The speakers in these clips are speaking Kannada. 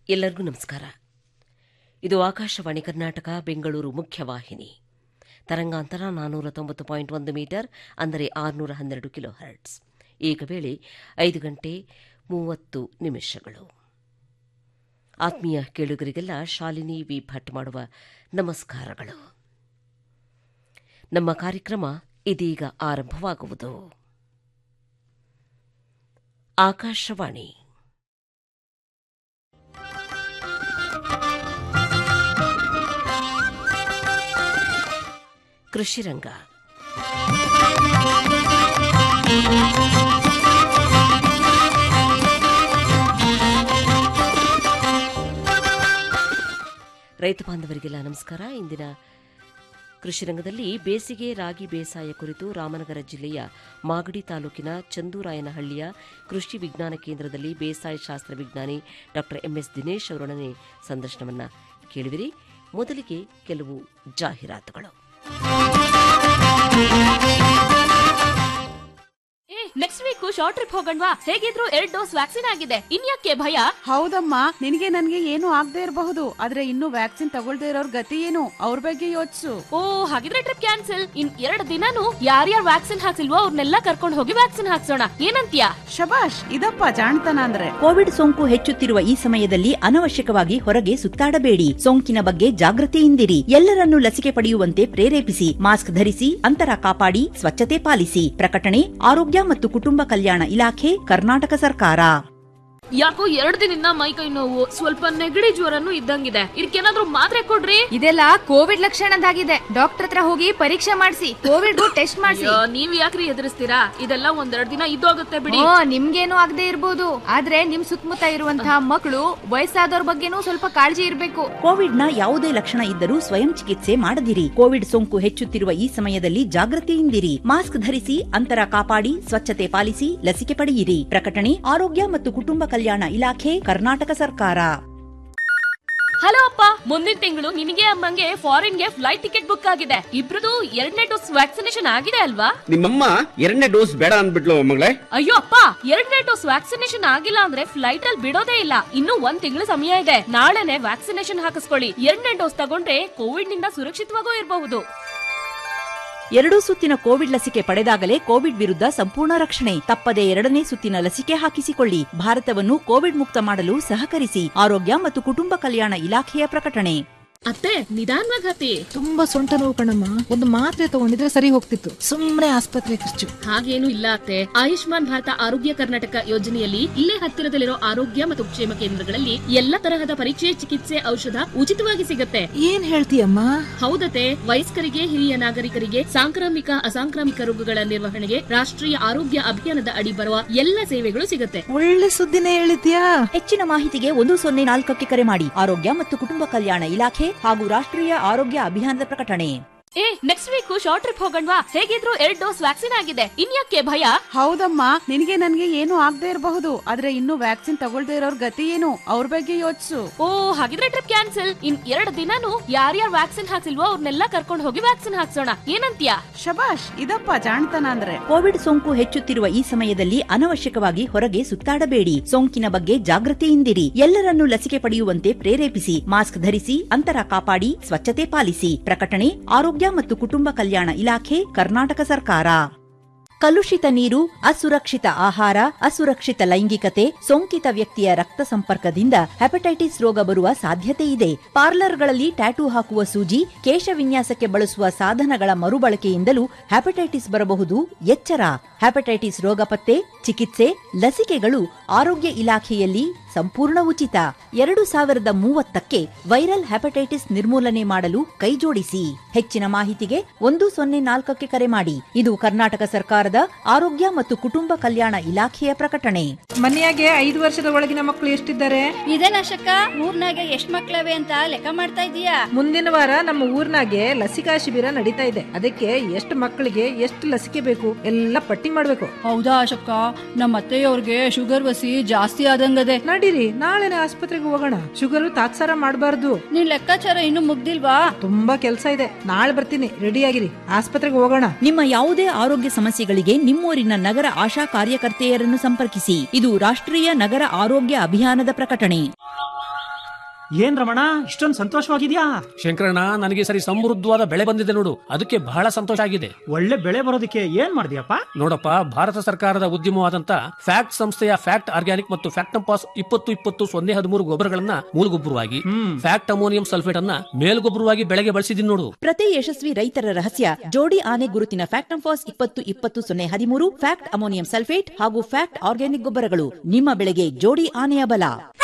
ಎಲ್ಲರಿಗೂ ನಮಸ್ಕಾರ ಇದು ಆಕಾಶವಾಣಿ ಕರ್ನಾಟಕ ಬೆಂಗಳೂರು ಮುಖ್ಯವಾಹಿನಿ ತರಂಗಾಂತರ ನಾನ್ನೂರ ತೊಂಬತ್ತು ಪಾಯಿಂಟ್ ಒಂದು ಮೀಟರ್ ಅಂದರೆ ಆರುನೂರ ಹನ್ನೆರಡು ಕಿಲೋ ಹರ್ಟ್ಸ್ ಈಗ ವೇಳೆ ಐದು ಗಂಟೆ ಮೂವತ್ತು ನಿಮಿಷಗಳು ಆತ್ಮೀಯ ಕೇಳುಗರಿಗೆಲ್ಲ ಶಾಲಿನಿ ವಿ ಭಟ್ ಮಾಡುವ ನಮಸ್ಕಾರಗಳು ನಮ್ಮ ಕಾರ್ಯಕ್ರಮ ಇದೀಗ ಆರಂಭವಾಗುವುದು ಆಕಾಶವಾಣಿ ಕೃಷಿರಂಗ ರೈತ ಬಾಂಧವರಿಗೆಲ್ಲ ನಮಸ್ಕಾರ ಇಂದಿನ ಕೃಷಿರಂಗದಲ್ಲಿ ಬೇಸಿಗೆ ರಾಗಿ ಬೇಸಾಯ ಕುರಿತು ರಾಮನಗರ ಜಿಲ್ಲೆಯ ಮಾಗಡಿ ತಾಲೂಕಿನ ಚಂದೂರಾಯನಹಳ್ಳಿಯ ಕೃಷಿ ವಿಜ್ಞಾನ ಕೇಂದ್ರದಲ್ಲಿ ಬೇಸಾಯ ಶಾಸ್ತ್ರ ವಿಜ್ಞಾನಿ ಡಾ ಎಂಎಸ್ ದಿನೇಶ್ ಅವರೊಡನೆ ಸಂದರ್ಶನವನ್ನ ಕೇಳುವಿರಿ ಮೊದಲಿಗೆ ಕೆಲವು ಜಾಹೀರಾತುಗಳು ಏ ನೆಕ್ಸ್ಟ್ ವೀಕ್ ಶಾರ್ಟ್ ಟ್ರಿಪ್ ಹೋಗಣ್ವಾ ಹೇಗಿದ್ರು ಎರಡ್ ಡೋಸ್ ವ್ಯಾಕ್ಸಿನ್ ಆಗಿದೆ ಇನ್ಯಾಕೆ ಭಯ ಹೌದಮ್ಮ ನಿನಗೆ ನನ್ಗೆ ಏನು ಆಗದೆ ಇರಬಹುದು ಆದ್ರೆ ಇನ್ನು ವ್ಯಾಕ್ಸಿನ್ ತಗೊಳ್ದೇ ಇರೋರ್ ಗತಿ ಏನು ಅವ್ರ ಬಗ್ಗೆ ಯೋಚಿಸು ಓ ಹಾಗಿದ್ರೆ ಟ್ರಿಪ್ ಕ್ಯಾನ್ಸಲ್ ಇನ್ ಎರಡ್ ದಿನಾನು ಯಾರ್ಯಾರು ವ್ಯಾಕ್ಸಿನ್ ಹಾಕ್ಸಿಲ್ವೋ ಅವ್ರನ್ನೆಲ್ಲ ಕರ್ಕೊಂಡು ಹೋಗಿ ವ್ಯಾಕ್ಸಿನ್ ಹಾಕ್ಸೋಣ ಏನಂತ್ಯಾ ಶಬಾಷ್ ಇದಪ್ಪ ಜಾಣ್ತನ ಅಂದ್ರೆ ಕೋವಿಡ್ ಸೋಂಕು ಹೆಚ್ಚುತ್ತಿರುವ ಈ ಸಮಯದಲ್ಲಿ ಅನವಶ್ಯಕವಾಗಿ ಹೊರಗೆ ಸುತ್ತಾಡಬೇಡಿ ಸೋಂಕಿನ ಬಗ್ಗೆ ಜಾಗೃತಿಯಿಂದಿರಿ ಎಲ್ಲರನ್ನೂ ಲಸಿಕೆ ಪಡೆಯುವಂತೆ ಪ್ರೇರೇಪಿಸಿ ಮಾಸ್ಕ್ ಧರಿಸಿ ಅಂತರ ಕಾಪಾಡಿ ಸ್ವಚ್ಛತೆ ಪಾಲಿಸಿ ಪ್ರಕಟಣೆ ಆರೋಗ್ಯ ಮತ್ತು ಕುಟುಂಬ ಕಲ್ಯಾಣ ಇಲಾಖೆ ಕರ್ನಾಟಕ ಸರ್ಕಾರ ಯಾಕೋ ಎರಡ್ ದಿನದಿಂದ ಮೈ ಕೈ ನೋವು ಸ್ವಲ್ಪ ನೆಗಡಿ ಜ್ವರನು ಇದ್ದಂಗಿದೆ ಇದಕ್ಕೇನಾದ್ರೂ ಮಾತ್ರೆ ಕೊಡ್ರಿ ಇದೆಲ್ಲ ಕೋವಿಡ್ ಲಕ್ಷಣದಾಗಿದೆ ಡಾಕ್ಟರ್ ಹತ್ರ ಹೋಗಿ ಪರೀಕ್ಷೆ ಮಾಡಿಸಿ ಕೋವಿಡ್ ಟೆಸ್ಟ್ ಮಾಡಿಸಿ ಅಯ್ಯೋ, ನೀವ್ ಯಾಕ್ರಿ ಎದುರಿಸ್ತೀರಾ ಇದೆಲ್ಲ ಒಂದೆರಡ್ ದಿನ ಇದ್ದೋಗುತ್ತೆ ಬಿಡಿ ಓ ನಿಮ್ಗೇನು ಆಗದೆ ಇರ್ಬೋದು ಆದ್ರೆ ನಿಮ್ ಸುತ್ತಮುತ್ತ ಇರುವಂತಹ ಮಕ್ಕಳು ವಯಸ್ಸಾದವ್ರ ಬಗ್ಗೆನೂ ಸ್ವಲ್ಪ ಕಾಳಜಿ ಇರ್ಬೇಕು ಕೋವಿಡ್ನ ಯಾವುದೇ ಲಕ್ಷಣ ಇದ್ದರೂ ಸ್ವಯಂ ಚಿಕಿತ್ಸೆ ಮಾಡದಿರಿ ಕೋವಿಡ್ ಸೋಂಕು ಹೆಚ್ಚುತ್ತಿರುವ ಈ ಸಮಯದಲ್ಲಿ ಜಾಗೃತಿಯಿಂದಿರಿ ಮಾಸ್ಕ್ ಧರಿಸಿ ಅಂತರ ಕಾಪಾಡಿ ಸ್ವಚ್ಛತೆ ಪಾಲಿಸಿ ಲಸಿಕೆ ಪಡೆಯಿರಿ ಪ್ರಕಟಣೆ ಆರೋಗ್ಯ ಮತ್ತು ಕುಟುಂಬ ಕಲ್ಯಾಣ ಇಲಾಖೆ ಕರ್ನಾಟಕ ಸರ್ಕಾರ ಹಲೋ ಅಪ್ಪ ಮುಂದಿನ ತಿಂಗಳು ನಿನಗೆ ಅಮ್ಮಂಗೆ ಫಾರಿನ್ ಗೆ ಫ್ಲೈಟ್ ಟಿಕೆಟ್ ಬುಕ್ ಆಗಿದೆ ಇಬ್ರದು ಎರಡನೇ ಡೋಸ್ ವ್ಯಾಕ್ಸಿನೇಷನ್ ಆಗಿದೆ ಅಲ್ವಾ ನಿಮ್ಮಮ್ಮ ಎರಡನೇ ಡೋಸ್ ಬೇಡ ಅಂದ್ಬಿಟ್ಲು ಮಗಳೇ ಅಯ್ಯೋ ಅಪ್ಪ ಎರಡನೇ ಡೋಸ್ ವ್ಯಾಕ್ಸಿನೇಷನ್ ಆಗಿಲ್ಲ ಅಂದ್ರೆ ಫ್ಲೈಟ್ ಅಲ್ಲಿ ಬಿಡೋದೇ ಇಲ್ಲ ಇನ್ನು ಒಂದ್ ತಿಂಗಳು ಸಮಯ ಇದೆ ನಾಳೆನೆ ವ್ಯಾಕ್ಸಿನೇಷನ್ ಹಾಕಿಸ್ಕೊಳ್ಳಿ ಎರಡನೇ ಡೋಸ್ ತಗೊಂಡ್ರೆ ಕೋವಿಡ್ ನಿಂದ ಸುರಕ್ಷಿತವಾಗೂ ಇರಬಹುದು ಎರಡೂ ಸುತ್ತಿನ ಕೋವಿಡ್ ಲಸಿಕೆ ಪಡೆದಾಗಲೇ ಕೋವಿಡ್ ವಿರುದ್ಧ ಸಂಪೂರ್ಣ ರಕ್ಷಣೆ ತಪ್ಪದೆ ಎರಡನೇ ಸುತ್ತಿನ ಲಸಿಕೆ ಹಾಕಿಸಿಕೊಳ್ಳಿ ಭಾರತವನ್ನು ಕೋವಿಡ್ ಮುಕ್ತ ಮಾಡಲು ಸಹಕರಿಸಿ ಆರೋಗ್ಯ ಮತ್ತು ಕುಟುಂಬ ಕಲ್ಯಾಣ ಇಲಾಖೆಯ ಪ್ರಕಟಣೆ ಅತ್ತೆ ನಿಧಾನವಾಗಿ ಹತ್ತಿ ತುಂಬಾ ಸೊಂಟ ನೋವು ಕಣಮ್ಮ ಒಂದು ಮಾತ್ರೆ ತಗೊಂಡಿದ್ರೆ ಸರಿ ಹೋಗ್ತಿತ್ತು ಸುಮ್ಮನೆ ಆಸ್ಪತ್ರೆ ಖರ್ಚು ಹಾಗೇನು ಇಲ್ಲ ಅತ್ತೆ ಆಯುಷ್ಮಾನ್ ಭಾರತ ಆರೋಗ್ಯ ಕರ್ನಾಟಕ ಯೋಜನೆಯಲ್ಲಿ ಇಲ್ಲೇ ಹತ್ತಿರದಲ್ಲಿರೋ ಆರೋಗ್ಯ ಮತ್ತು ಕ್ಷೇಮ ಕೇಂದ್ರಗಳಲ್ಲಿ ಎಲ್ಲ ತರಹದ ಪರೀಕ್ಷೆ ಚಿಕಿತ್ಸೆ ಔಷಧ ಉಚಿತವಾಗಿ ಸಿಗತ್ತೆ ಏನ್ ಹೇಳ್ತೀಯಮ್ಮ ಹೌದತೆ ವಯಸ್ಕರಿಗೆ ಹಿರಿಯ ನಾಗರಿಕರಿಗೆ ಸಾಂಕ್ರಾಮಿಕ ಅಸಾಂಕ್ರಾಮಿಕ ರೋಗಗಳ ನಿರ್ವಹಣೆಗೆ ರಾಷ್ಟ್ರೀಯ ಆರೋಗ್ಯ ಅಭಿಯಾನದ ಅಡಿ ಬರುವ ಎಲ್ಲ ಸೇವೆಗಳು ಸಿಗತ್ತೆ ಒಳ್ಳೆ ಸುದ್ದಿನೇ ಹೇಳಿದ್ಯಾ ಹೆಚ್ಚಿನ ಮಾಹಿತಿಗೆ ಒಂದು ಸೊನ್ನೆ ನಾಲ್ಕಕ್ಕೆ ಕರೆ ಮಾಡಿ ಆರೋಗ್ಯ ಮತ್ತು ಕುಟುಂಬ ಕಲ್ಯಾಣ ಇಲಾಖೆ ಹಾಗೂ ರಾಷ್ಟ್ರೀಯ ಆರೋಗ್ಯ ಅಭಿಯಾನದ ಪ್ರಕಟಣೆ ಏ ನೆಕ್ಸ್ಟ್ ವೀಕ್ ಶಾರ್ಟ್ ಟ್ರಿಪ್ ಹೋಗಣ್ವಾ ಹೇಗಿದ್ರು ಎರಡ್ ಡೋಸ್ ವ್ಯಾಕ್ಸಿನ್ ಆಗಿದೆ ಇನ್ಯಾಕೆ ಭಯ ಹೌದಮ್ಮ ನಿನಗೆ ನನ್ಗೆ ಏನು ಆಗದೆ ಇರಬಹುದು ಆದ್ರೆ ಇನ್ನು ವ್ಯಾಕ್ಸಿನ್ ತಗೊಳ್ದೇ ಇರೋರ್ ಗತಿ ಏನು ಅವ್ರ ಬಗ್ಗೆ ಯೋಚಿಸು ಓ ಹಾಗಿದ್ರೆ ಟ್ರಿಪ್ ಕ್ಯಾನ್ಸಲ್ ಇನ್ ಎರಡ್ ದಿನಾನು ಯಾರ್ಯಾರು ವ್ಯಾಕ್ಸಿನ್ ಹಾಕ್ಸಿಲ್ವೋ ಅವ್ರನ್ನೆಲ್ಲ ಕರ್ಕೊಂಡು ಹೋಗಿ ವ್ಯಾಕ್ಸಿನ್ ಹಾಕ್ಸೋಣ ಏನಂತ್ಯಾ ಶಬಾಷ್ ಇದಪ್ಪ ಜಾಣ್ತನ ಅಂದ್ರೆ ಕೋವಿಡ್ ಸೋಂಕು ಹೆಚ್ಚುತ್ತಿರುವ ಈ ಸಮಯದಲ್ಲಿ ಅನವಶ್ಯಕವಾಗಿ ಹೊರಗೆ ಸುತ್ತಾಡಬೇಡಿ ಸೋಂಕಿನ ಬಗ್ಗೆ ಜಾಗೃತಿಯಿಂದಿರಿ ಎಲ್ಲರನ್ನೂ ಲಸಿಕೆ ಪಡೆಯುವಂತೆ ಪ್ರೇರೇಪಿಸಿ ಮಾಸ್ಕ್ ಧರಿಸಿ ಅಂತರ ಕಾಪಾಡಿ ಸ್ವಚ್ಛತೆ ಪಾಲಿಸಿ ಪ್ರಕಟಣೆ ಆರೋಗ್ಯ ಮತ್ತು ಕುಟುಂಬ ಕಲ್ಯಾಣ ಇಲಾಖೆ ಕರ್ನಾಟಕ ಸರ್ಕಾರ ಕಲುಷಿತ ನೀರು ಅಸುರಕ್ಷಿತ ಆಹಾರ ಅಸುರಕ್ಷಿತ ಲೈಂಗಿಕತೆ ಸೋಂಕಿತ ವ್ಯಕ್ತಿಯ ರಕ್ತ ಸಂಪರ್ಕದಿಂದ ಹೆಪಟೈಟಿಸ್ ರೋಗ ಬರುವ ಸಾಧ್ಯತೆ ಇದೆ ಪಾರ್ಲರ್ಗಳಲ್ಲಿ ಟ್ಯಾಟೂ ಹಾಕುವ ಸೂಜಿ ಕೇಶ ವಿನ್ಯಾಸಕ್ಕೆ ಬಳಸುವ ಸಾಧನಗಳ ಮರುಬಳಕೆಯಿಂದಲೂ ಹೆಪಟೈಟಿಸ್ ಬರಬಹುದು ಎಚ್ಚರ ಹೆಪಟೈಟಿಸ್ ರೋಗ ಪತ್ತೆ ಚಿಕಿತ್ಸೆ ಲಸಿಕೆಗಳು ಆರೋಗ್ಯ ಇಲಾಖೆಯಲ್ಲಿ ಸಂಪೂರ್ಣ ಉಚಿತ ಎರಡು ಸಾವಿರದ ಮೂವತ್ತಕ್ಕೆ ವೈರಲ್ ಹೆಪಟೈಟಿಸ್ ನಿರ್ಮೂಲನೆ ಮಾಡಲು ಕೈಜೋಡಿಸಿ ಹೆಚ್ಚಿನ ಮಾಹಿತಿಗೆ ಒಂದು ಸೊನ್ನೆ ನಾಲ್ಕಕ್ಕೆ ಕರೆ ಮಾಡಿ ಇದು ಕರ್ನಾಟಕ ಸರ್ಕಾರದ ಆರೋಗ್ಯ ಮತ್ತು ಕುಟುಂಬ ಕಲ್ಯಾಣ ಇಲಾಖೆಯ ಪ್ರಕಟಣೆ ಮನೆಯಾಗೆ ಐದು ವರ್ಷದ ಒಳಗಿನ ಮಕ್ಕಳು ಎಷ್ಟಿದ್ದಾರೆ ಇದೇನಶಕ್ಕ ಊರ್ನಾಗ ಎಷ್ಟ್ ಮಕ್ಳವೆ ಅಂತ ಲೆಕ್ಕ ಮಾಡ್ತಾ ಇದೀಯಾ ಮುಂದಿನ ವಾರ ನಮ್ಮ ಊರ್ನಾಗೆ ಲಸಿಕಾ ಶಿಬಿರ ನಡೀತಾ ಇದೆ ಅದಕ್ಕೆ ಎಷ್ಟು ಮಕ್ಕಳಿಗೆ ಎಷ್ಟು ಲಸಿಕೆ ಬೇಕು ಎಲ್ಲ ಪಟ್ಟಿ ಮಾಡ್ಬೇಕು ಹೌದಾ ಅಶಕ್ಕ ನಮ್ಮ ಅತ್ತೆಯವ್ರಿಗೆ ಶುಗರ್ ವಸಿ ಜಾಸ್ತಿ ಆದಂಗದೆ ನಡೀರಿ ನಾಳೆನೆ ಆಸ್ಪತ್ರೆಗೆ ಹೋಗೋಣ ಶುಗರ್ ತಾತ್ಸಾರ ಮಾಡಬಾರ್ದು ನಿನ್ ಲೆಕ್ಕಾಚಾರ ಇನ್ನು ಮುಗ್ದಿಲ್ವಾ ತುಂಬಾ ಕೆಲಸ ಇದೆ ನಾಳೆ ಬರ್ತೀನಿ ರೆಡಿ ಆಗಿರಿ ಆಸ್ಪತ್ರೆಗೆ ಹೋಗೋಣ ನಿಮ್ಮ ಯಾವುದೇ ಆರೋಗ್ಯ ಸಮಸ್ಯೆಗಳಿಗೆ ನಿಮ್ಮೂರಿನ ನಗರ ಆಶಾ ಕಾರ್ಯಕರ್ತೆಯರನ್ನು ಸಂಪರ್ಕಿಸಿ ಇದು ರಾಷ್ಟ್ರೀಯ ನಗರ ಆರೋಗ್ಯ ಅಭಿಯಾನದ ಪ್ರಕಟಣೆ ಏನ್ ರಮಣ ಇಷ್ಟೊಂದು ಸಂತೋಷವಾಗಿದ್ಯಾ ಶಂಕರಣ್ಣ ನನಗೆ ಸರಿ ಸಮೃದ್ಧವಾದ ಬೆಳೆ ಬಂದಿದೆ ನೋಡು ಅದಕ್ಕೆ ಬಹಳ ಸಂತೋಷ ಆಗಿದೆ ಒಳ್ಳೆ ಬೆಳೆ ಬರೋದಕ್ಕೆ ಏನ್ ಮಾಡಿದ್ಯಪ್ಪ ನೋಡಪ್ಪ ಭಾರತ ಸರ್ಕಾರದ ಉದ್ಯಮವಾದಂತ ಫ್ಯಾಕ್ಟ್ ಸಂಸ್ಥೆಯ ಫ್ಯಾಕ್ಟ್ ಆರ್ಗ್ಯಾನಿಕ್ ಮತ್ತು ಫ್ಯಾಕ್ಟಂಪಾಸ್ ಇಪ್ಪತ್ತು ಇಪ್ಪತ್ತು ಸೊನ್ನೆ ಹದಿಮೂರು ಗೊಬ್ಬರಗಳನ್ನ ಮೂಲಗೊಬ್ಬರವಾಗಿ ಫ್ಯಾಕ್ಟ್ ಅಮೋನಿಯಂ ಸಲ್ಫೇಟ್ ಅನ್ನ ಮೇಲ್ಗೊಬ್ಬರವಾಗಿ ಬೆಳೆಗೆ ಬಳಸಿದೀನಿ ನೋಡು ಪ್ರತಿ ಯಶಸ್ವಿ ರೈತರ ರಹಸ್ಯ ಜೋಡಿ ಆನೆ ಗುರುತಿನ ಫ್ಯಾಕ್ಟಂಫಾಸ್ ಇಪ್ಪತ್ತು ಇಪ್ಪತ್ತು ಸೊನ್ನೆ ಹದಿಮೂರು ಫ್ಯಾಕ್ಟ್ ಅಮೋನಿಯಂ ಸಲ್ಫೇಟ್ ಹಾಗೂ ಫ್ಯಾಕ್ಟ್ ಆರ್ಗ್ಯಾನಿಕ್ ಗೊಬ್ಬರಗಳು ನಿಮ್ಮ ಬೆಳೆಗೆ ಜೋಡಿ ಆನೆಯ ಬಲ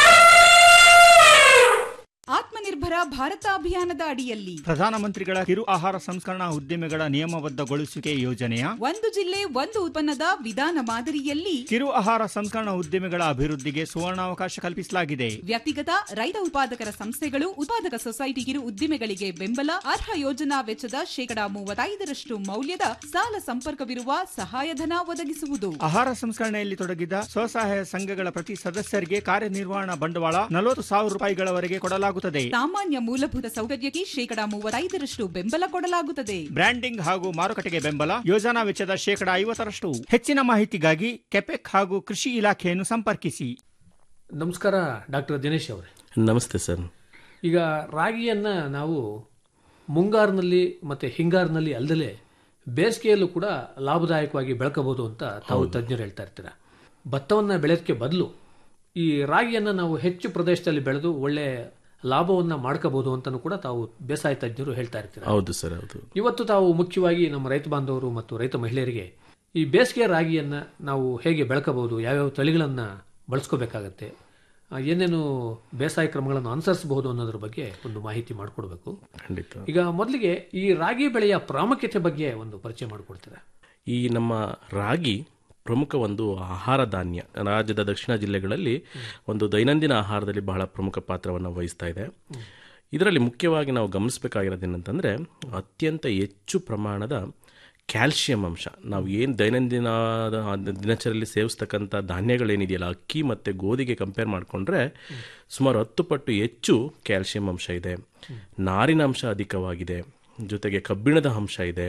ಆತ್ಮನಿರ್ಭರ ಭಾರತ ಅಭಿಯಾನದ ಅಡಿಯಲ್ಲಿ ಪ್ರಧಾನಮಂತ್ರಿಗಳ ಕಿರು ಆಹಾರ ಸಂಸ್ಕರಣಾ ಉದ್ಯಮಿಗಳ ನಿಯಮಬದ್ಧಗೊಳಿಸುವಿಕೆ ಯೋಜನೆಯ ಒಂದು ಜಿಲ್ಲೆ ಒಂದು ಉತ್ಪನ್ನದ ವಿಧಾನ ಮಾದರಿಯಲ್ಲಿ ಕಿರು ಆಹಾರ ಸಂಸ್ಕರಣಾ ಉದ್ಯಮಿಗಳ ಅಭಿವೃದ್ಧಿಗೆ ಸುವರ್ಣಾವಕಾಶ ಕಲ್ಪಿಸಲಾಗಿದೆ ವ್ಯಕ್ತಿಗತ ರೈತ ಉತ್ಪಾದಕರ ಸಂಸ್ಥೆಗಳು ಉತ್ಪಾದಕ ಸೊಸೈಟಿ ಕಿರು ಉದ್ದಿಮೆಗಳಿಗೆ ಬೆಂಬಲ ಅರ್ಹ ಯೋಜನಾ ವೆಚ್ಚದ ಶೇಕಡಾ ಮೂವತ್ತೈದರಷ್ಟು ಮೌಲ್ಯದ ಸಾಲ ಸಂಪರ್ಕವಿರುವ ಸಹಾಯಧನ ಒದಗಿಸುವುದು ಆಹಾರ ಸಂಸ್ಕರಣೆಯಲ್ಲಿ ತೊಡಗಿದ ಸ್ವಸಹಾಯ ಸಂಘಗಳ ಪ್ರತಿ ಸದಸ್ಯರಿಗೆ ಕಾರ್ಯನಿರ್ವಹಣಾ ಬಂಡವಾಳ ನಲವತ್ತು ಸಾವಿರ ರೂಪಾಯಿಗಳವರೆಗೆ ಕೊಡಲಾಗುತ್ತದೆ ಸಾಮಾನ್ಯ ಮೂಲಭೂತ ಸೌಕರ್ಯಕ್ಕೆ ಶೇಕಡಾ ಮೂವತ್ತೈದರಷ್ಟು ಬೆಂಬಲ ಕೊಡಲಾಗುತ್ತದೆ ಬ್ರ್ಯಾಂಡಿಂಗ್ ಹಾಗೂ ಮಾರುಕಟ್ಟೆಗೆ ಬೆಂಬಲ ಯೋಜನಾ ವೆಚ್ಚದ ಶೇಕಡಾ ಐವತ್ತರಷ್ಟು ಹೆಚ್ಚಿನ ಮಾಹಿತಿಗಾಗಿ ಕೆಪೆಕ್ ಹಾಗೂ ಕೃಷಿ ಇಲಾಖೆಯನ್ನು ಸಂಪರ್ಕಿಸಿ ನಮಸ್ಕಾರ ಡಾಕ್ಟರ್ ದಿನೇಶ್ ಅವರೇ ನಮಸ್ತೆ ಸರ್ ಈಗ ರಾಗಿಯನ್ನ ನಾವು ಮುಂಗಾರಿನಲ್ಲಿ ಮತ್ತೆ ಹಿಂಗಾರಿನಲ್ಲಿ ಅಲ್ಲದೆ ಬೇಸಿಗೆಯಲ್ಲೂ ಕೂಡ ಲಾಭದಾಯಕವಾಗಿ ಬೆಳ್ಕೋಬಹುದು ಅಂತ ತಾವು ತಜ್ಞರು ಹೇಳ್ತಾ ಇರ್ತೀರ ಭತ್ತವನ್ನ ಬೆಳೆಯೋದಕ್ಕೆ ಬದಲು ಈ ರಾಗಿಯನ್ನ ನಾವು ಹೆಚ್ಚು ಪ್ರದೇಶದಲ್ಲಿ ಬೆಳೆದು ಒಳ್ಳೆ ಲಾಭವನ್ನ ಮಾಡ್ಕೋಬಹುದು ಅಂತಾನು ಕೂಡ ತಾವು ಬೇಸಾಯ ತಜ್ಞರು ಹೇಳ್ತಾ ಇರ್ತೀರ ಹೌದು ಸರ್ ಹೌದು ಇವತ್ತು ತಾವು ಮುಖ್ಯವಾಗಿ ನಮ್ಮ ರೈತ ಬಾಂಧವರು ಮತ್ತು ರೈತ ಮಹಿಳೆಯರಿಗೆ ಈ ಬೇಸಿಗೆ ರಾಗಿಯನ್ನ ನಾವು ಹೇಗೆ ಬೆಳ್ಕೋಬಹುದು ಯಾವ್ಯಾವ ತಳಿಗಳನ್ನ ಬಳಸ್ಕೋಬೇಕಾಗತ್ತೆ ಆ, ಏನೇನು ಬೇಸಾಯ ಕ್ರಮಗಳನ್ನು ಅನುಸರಿಸಬಹುದು ಅನ್ನೋದ್ರ ಬಗ್ಗೆ ಒಂದು ಮಾಹಿತಿ ಮಾಡಿಕೊಡ್ಬೇಕು ಖಂಡಿತ ಈಗ ಮೊದಲಿಗೆ ಈ ರಾಗಿ ಬೆಳೆಯ ಪ್ರಾಮುಖ್ಯತೆ ಬಗ್ಗೆ ಒಂದು ಪರಿಚಯ ಮಾಡಿಕೊಡ್ತೀರಾ ಈ ನಮ್ಮ ರಾಗಿ ಪ್ರಮುಖ ಒಂದು ಆಹಾರ ಧಾನ್ಯ ರಾಜ್ಯದ ದಕ್ಷಿಣ ಜಿಲ್ಲೆಗಳಲ್ಲಿ ಒಂದು ದೈನಂದಿನ ಆಹಾರದಲ್ಲಿ ಬಹಳ ಪ್ರಮುಖ ಪಾತ್ರವನ್ನು ವಹಿಸ್ತಾ ಇದೆ ಇದರಲ್ಲಿ ಮುಖ್ಯವಾಗಿ ನಾವು ಗಮನಿಸಬೇಕಾಗಿರೋದೇನಂತಂದರೆ ಅತ್ಯಂತ ಹೆಚ್ಚು ಪ್ರಮಾಣದ ಕ್ಯಾಲ್ಶಿಯಂ ಅಂಶ ನಾವು ಏನು ದೈನಂದಿನ ದಿನಚರಿಯಲ್ಲಿ ಸೇವಿಸ್ತಕ್ಕಂಥ ಧಾನ್ಯಗಳೇನಿದೆಯಲ್ಲ ಅಕ್ಕಿ ಮತ್ತು ಗೋಧಿಗೆ ಕಂಪೇರ್ ಮಾಡಿಕೊಂಡ್ರೆ ಸುಮಾರು ಹತ್ತು ಪಟ್ಟು ಹೆಚ್ಚು ಕ್ಯಾಲ್ಶಿಯಂ ಅಂಶ ಇದೆ ನಾರಿನ ಅಂಶ ಅಧಿಕವಾಗಿದೆ ಜೊತೆಗೆ ಕಬ್ಬಿಣದ ಅಂಶ ಇದೆ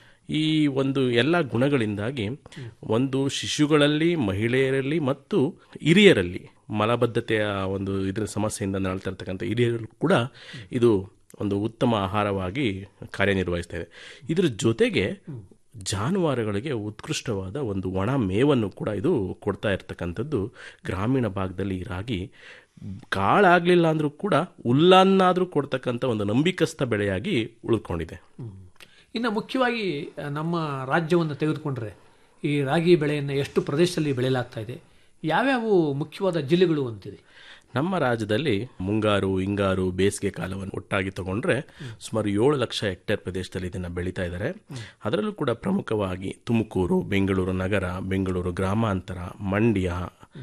ಈ ಒಂದು ಎಲ್ಲ ಗುಣಗಳಿಂದಾಗಿ ಒಂದು ಶಿಶುಗಳಲ್ಲಿ ಮಹಿಳೆಯರಲ್ಲಿ ಮತ್ತು ಹಿರಿಯರಲ್ಲಿ ಮಲಬದ್ಧತೆಯ ಒಂದು ಇದರ ಸಮಸ್ಯೆಯಿಂದ ನರಳ್ತಾ ಇರ್ತಕ್ಕಂಥ ಹಿರಿಯರಲ್ಲೂ ಕೂಡ ಇದು ಒಂದು ಉತ್ತಮ ಆಹಾರವಾಗಿ ಕಾರ್ಯನಿರ್ವಹಿಸ್ತಾ ಇದೆ ಇದ್ರ ಜೊತೆಗೆ ಜಾನುವಾರುಗಳಿಗೆ ಉತ್ಕೃಷ್ಟವಾದ ಒಂದು ಒಣ ಮೇವನ್ನು ಕೂಡ ಇದು ಕೊಡ್ತಾ ಇರ್ತಕ್ಕಂಥದ್ದು ಗ್ರಾಮೀಣ ಭಾಗದಲ್ಲಿ ಈ ರಾಗಿ ಕಾಳಾಗಲಿಲ್ಲ ಅಂದರೂ ಕೂಡ ಹುಲ್ಲನ್ನಾದರೂ ಕೊಡ್ತಕ್ಕಂಥ ಒಂದು ನಂಬಿಕಸ್ಥ ಬೆಳೆಯಾಗಿ ಉಳ್ಕೊಂಡಿದೆ ಇನ್ನು ಮುಖ್ಯವಾಗಿ ಆ, ನಮ್ಮ ರಾಜ್ಯವನ್ನು ತೆಗೆದುಕೊಂಡ್ರೆ ಈ ರಾಗಿ ಬೆಳೆಯನ್ನು ಎಷ್ಟು ಪ್ರದೇಶದಲ್ಲಿ ಬೆಳೆಯಲಾಗ್ತಾ ಇದೆ ಯಾವ್ಯಾವ ಮುಖ್ಯವಾದ ಜಿಲ್ಲೆಗಳು ಅಂತಿದೆ ನಮ್ಮ ರಾಜ್ಯದಲ್ಲಿ ಮುಂಗಾರು ಹಿಂಗಾರು ಬೇಸಿಗೆ ಕಾಲವನ್ನು ಒಟ್ಟಾಗಿ ತಗೊಂಡ್ರೆ ಸುಮಾರು ಏಳು ಲಕ್ಷ ಹೆಕ್ಟೇರ್ ಪ್ರದೇಶದಲ್ಲಿ ಇದನ್ನು ಬೆಳೀತಾ ಇದ್ದಾರೆ ಅದರಲ್ಲೂ ಕೂಡ ಪ್ರಮುಖವಾಗಿ ತುಮಕೂರು ಬೆಂಗಳೂರು ನಗರ ಬೆಂಗಳೂರು ಗ್ರಾಮಾಂತರ ಮಂಡ್ಯ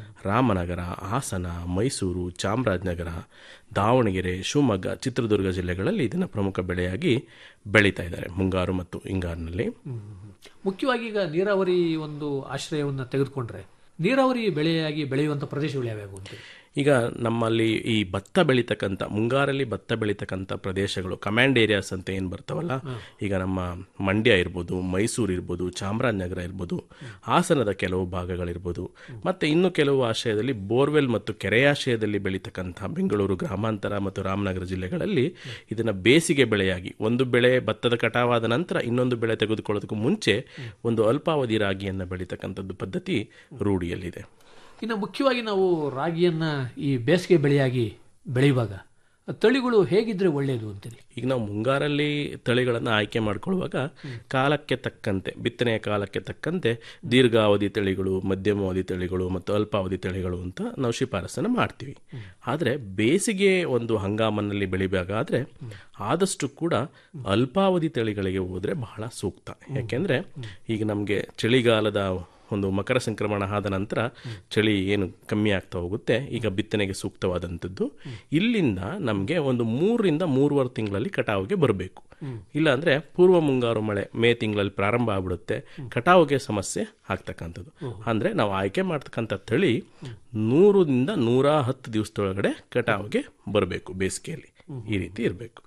ರಾಮನಗರ ಹಾಸನ ಮೈಸೂರು ಚಾಮರಾಜನಗರ ದಾವಣಗೆರೆ ಶಿವಮೊಗ್ಗ ಚಿತ್ರದುರ್ಗ ಜಿಲ್ಲೆಗಳಲ್ಲಿ ಇದನ್ನು ಪ್ರಮುಖ ಬೆಳೆಯಾಗಿ ಬೆಳೀತಾ ಇದ್ದಾರೆ ಮುಂಗಾರು ಮತ್ತು ಹಿಂಗಾರಿನಲ್ಲಿ ಮುಖ್ಯವಾಗಿ ಈಗ ನೀರಾವರಿ ಒಂದು ಆಶ್ರಯವನ್ನು ತೆಗೆದುಕೊಂಡ್ರೆ ನೀರಾವರಿ ಬೆಳೆಯಾಗಿ ಬೆಳೆಯುವಂಥ ಪ್ರದೇಶಗಳು ಯಾವ್ಯಾವು ಅಂತೀರಿ ಈಗ ನಮ್ಮಲ್ಲಿ ಈ ಭತ್ತ ಬೆಳೀತಕ್ಕಂಥ ಮುಂಗಾರಲ್ಲಿ ಭತ್ತ ಬೆಳೀತಕ್ಕಂಥ ಪ್ರದೇಶಗಳು ಕಮಾಂಡ್ ಏರಿಯಾಸ್ ಅಂತ ಏನು ಬರ್ತಾವಲ್ಲ ಈಗ ನಮ್ಮ ಮಂಡ್ಯ ಇರ್ಬೋದು ಮೈಸೂರು ಇರ್ಬೋದು ಚಾಮರಾಜನಗರ ಇರ್ಬೋದು ಹಾಸನದ ಕೆಲವು ಭಾಗಗಳಿರ್ಬೋದು ಮತ್ತು ಇನ್ನು ಕೆಲವು ಆಶಯದಲ್ಲಿ ಬೋರ್ವೆಲ್ ಮತ್ತು ಕೆರೆಯಾಶಯದಲ್ಲಿ ಬೆಳೀತಕ್ಕಂಥ ಬೆಂಗಳೂರು ಗ್ರಾಮಾಂತರ ಮತ್ತು ರಾಮನಗರ ಜಿಲ್ಲೆಗಳಲ್ಲಿ ಇದನ್ನು ಬೇಸಿಗೆ ಬೆಳೆಯಾಗಿ ಒಂದು ಬೆಳೆ ಭತ್ತದ ಕಟಾವಾದ ನಂತರ ಇನ್ನೊಂದು ಬೆಳೆ ತೆಗೆದುಕೊಳ್ಳೋದಕ್ಕೂ ಮುಂಚೆ ಒಂದು ಅಲ್ಪಾವಧಿ ರಾಗಿಯನ್ನು ಬೆಳೀತಕ್ಕಂಥದ್ದು ಪದ್ಧತಿ ರೂಢಿಯಲ್ಲಿದೆ ಇನ್ನು ಮುಖ್ಯವಾಗಿ ನಾವು ರಾಗಿಯನ್ನ ಈ ಬೇಸಿಗೆ ಬೆಳೆಯಾಗಿ ಬೆಳೆಯುವಾಗ ತಳಿಗಳು ಹೇಗಿದ್ರೆ ಒಳ್ಳೆಯದು ಅಂತೀರಿ ಈಗ ನಾವು ಮುಂಗಾರಲ್ಲಿ ತಳಿಗಳನ್ನು ಆಯ್ಕೆ ಮಾಡ್ಕೊಳ್ಳುವಾಗ ಕಾಲಕ್ಕೆ ತಕ್ಕಂತೆ ಬಿತ್ತನೆಯ ಕಾಲಕ್ಕೆ ತಕ್ಕಂತೆ ದೀರ್ಘಾವಧಿ ತಳಿಗಳು ಮಧ್ಯಮಾವಧಿ ತಳಿಗಳು ಮತ್ತು ಅಲ್ಪಾವಧಿ ತಳಿಗಳು ಅಂತ ನಾವು ಶಿಫಾರಸನ್ನು ಮಾಡ್ತೀವಿ ಆದರೆ ಬೇಸಿಗೆ ಒಂದು ಹಂಗಾಮನಲ್ಲಿ ಬೆಳಿಬೇಕಾದ್ರೆ ಆದಷ್ಟು ಕೂಡ ಅಲ್ಪಾವಧಿ ತಳಿಗಳಿಗೆ ಹೋದರೆ ಬಹಳ ಸೂಕ್ತ ಯಾಕೆಂದರೆ ಈಗ ನಮಗೆ ಚಳಿಗಾಲದ ಒಂದು ಮಕರ ಸಂಕ್ರಮಣ ಆದ ನಂತರ ಚಳಿ ಏನು ಕಮ್ಮಿ ಆಗ್ತಾ ಹೋಗುತ್ತೆ ಈಗ ಬಿತ್ತನೆಗೆ ಸೂಕ್ತವಾದಂಥದ್ದು ಇಲ್ಲಿಂದ ನಮಗೆ ಒಂದು ಮೂರರಿಂದ ಮೂರುವರೆ ತಿಂಗಳಲ್ಲಿ ಕಟಾವಿಗೆ ಬರಬೇಕು ಇಲ್ಲಾಂದ್ರೆ ಪೂರ್ವ ಮುಂಗಾರು ಮಳೆ ಮೇ ತಿಂಗಳಲ್ಲಿ ಪ್ರಾರಂಭ ಆಗ್ಬಿಡುತ್ತೆ ಕಟಾವಿಗೆ ಸಮಸ್ಯೆ ಆಗ್ತಕ್ಕಂಥದ್ದು ಅಂದ್ರೆ ನಾವು ಆಯ್ಕೆ ಮಾಡ್ತಕ್ಕಂಥ ತಳಿ ನೂರರಿಂದ ನೂರ ಹತ್ತು ದಿವಸದೊಳಗಡೆ ಕಟಾವಿಗೆ ಬರಬೇಕು ಬೇಸಿಗೆಯಲ್ಲಿ ಈ ರೀತಿ ಇರಬೇಕು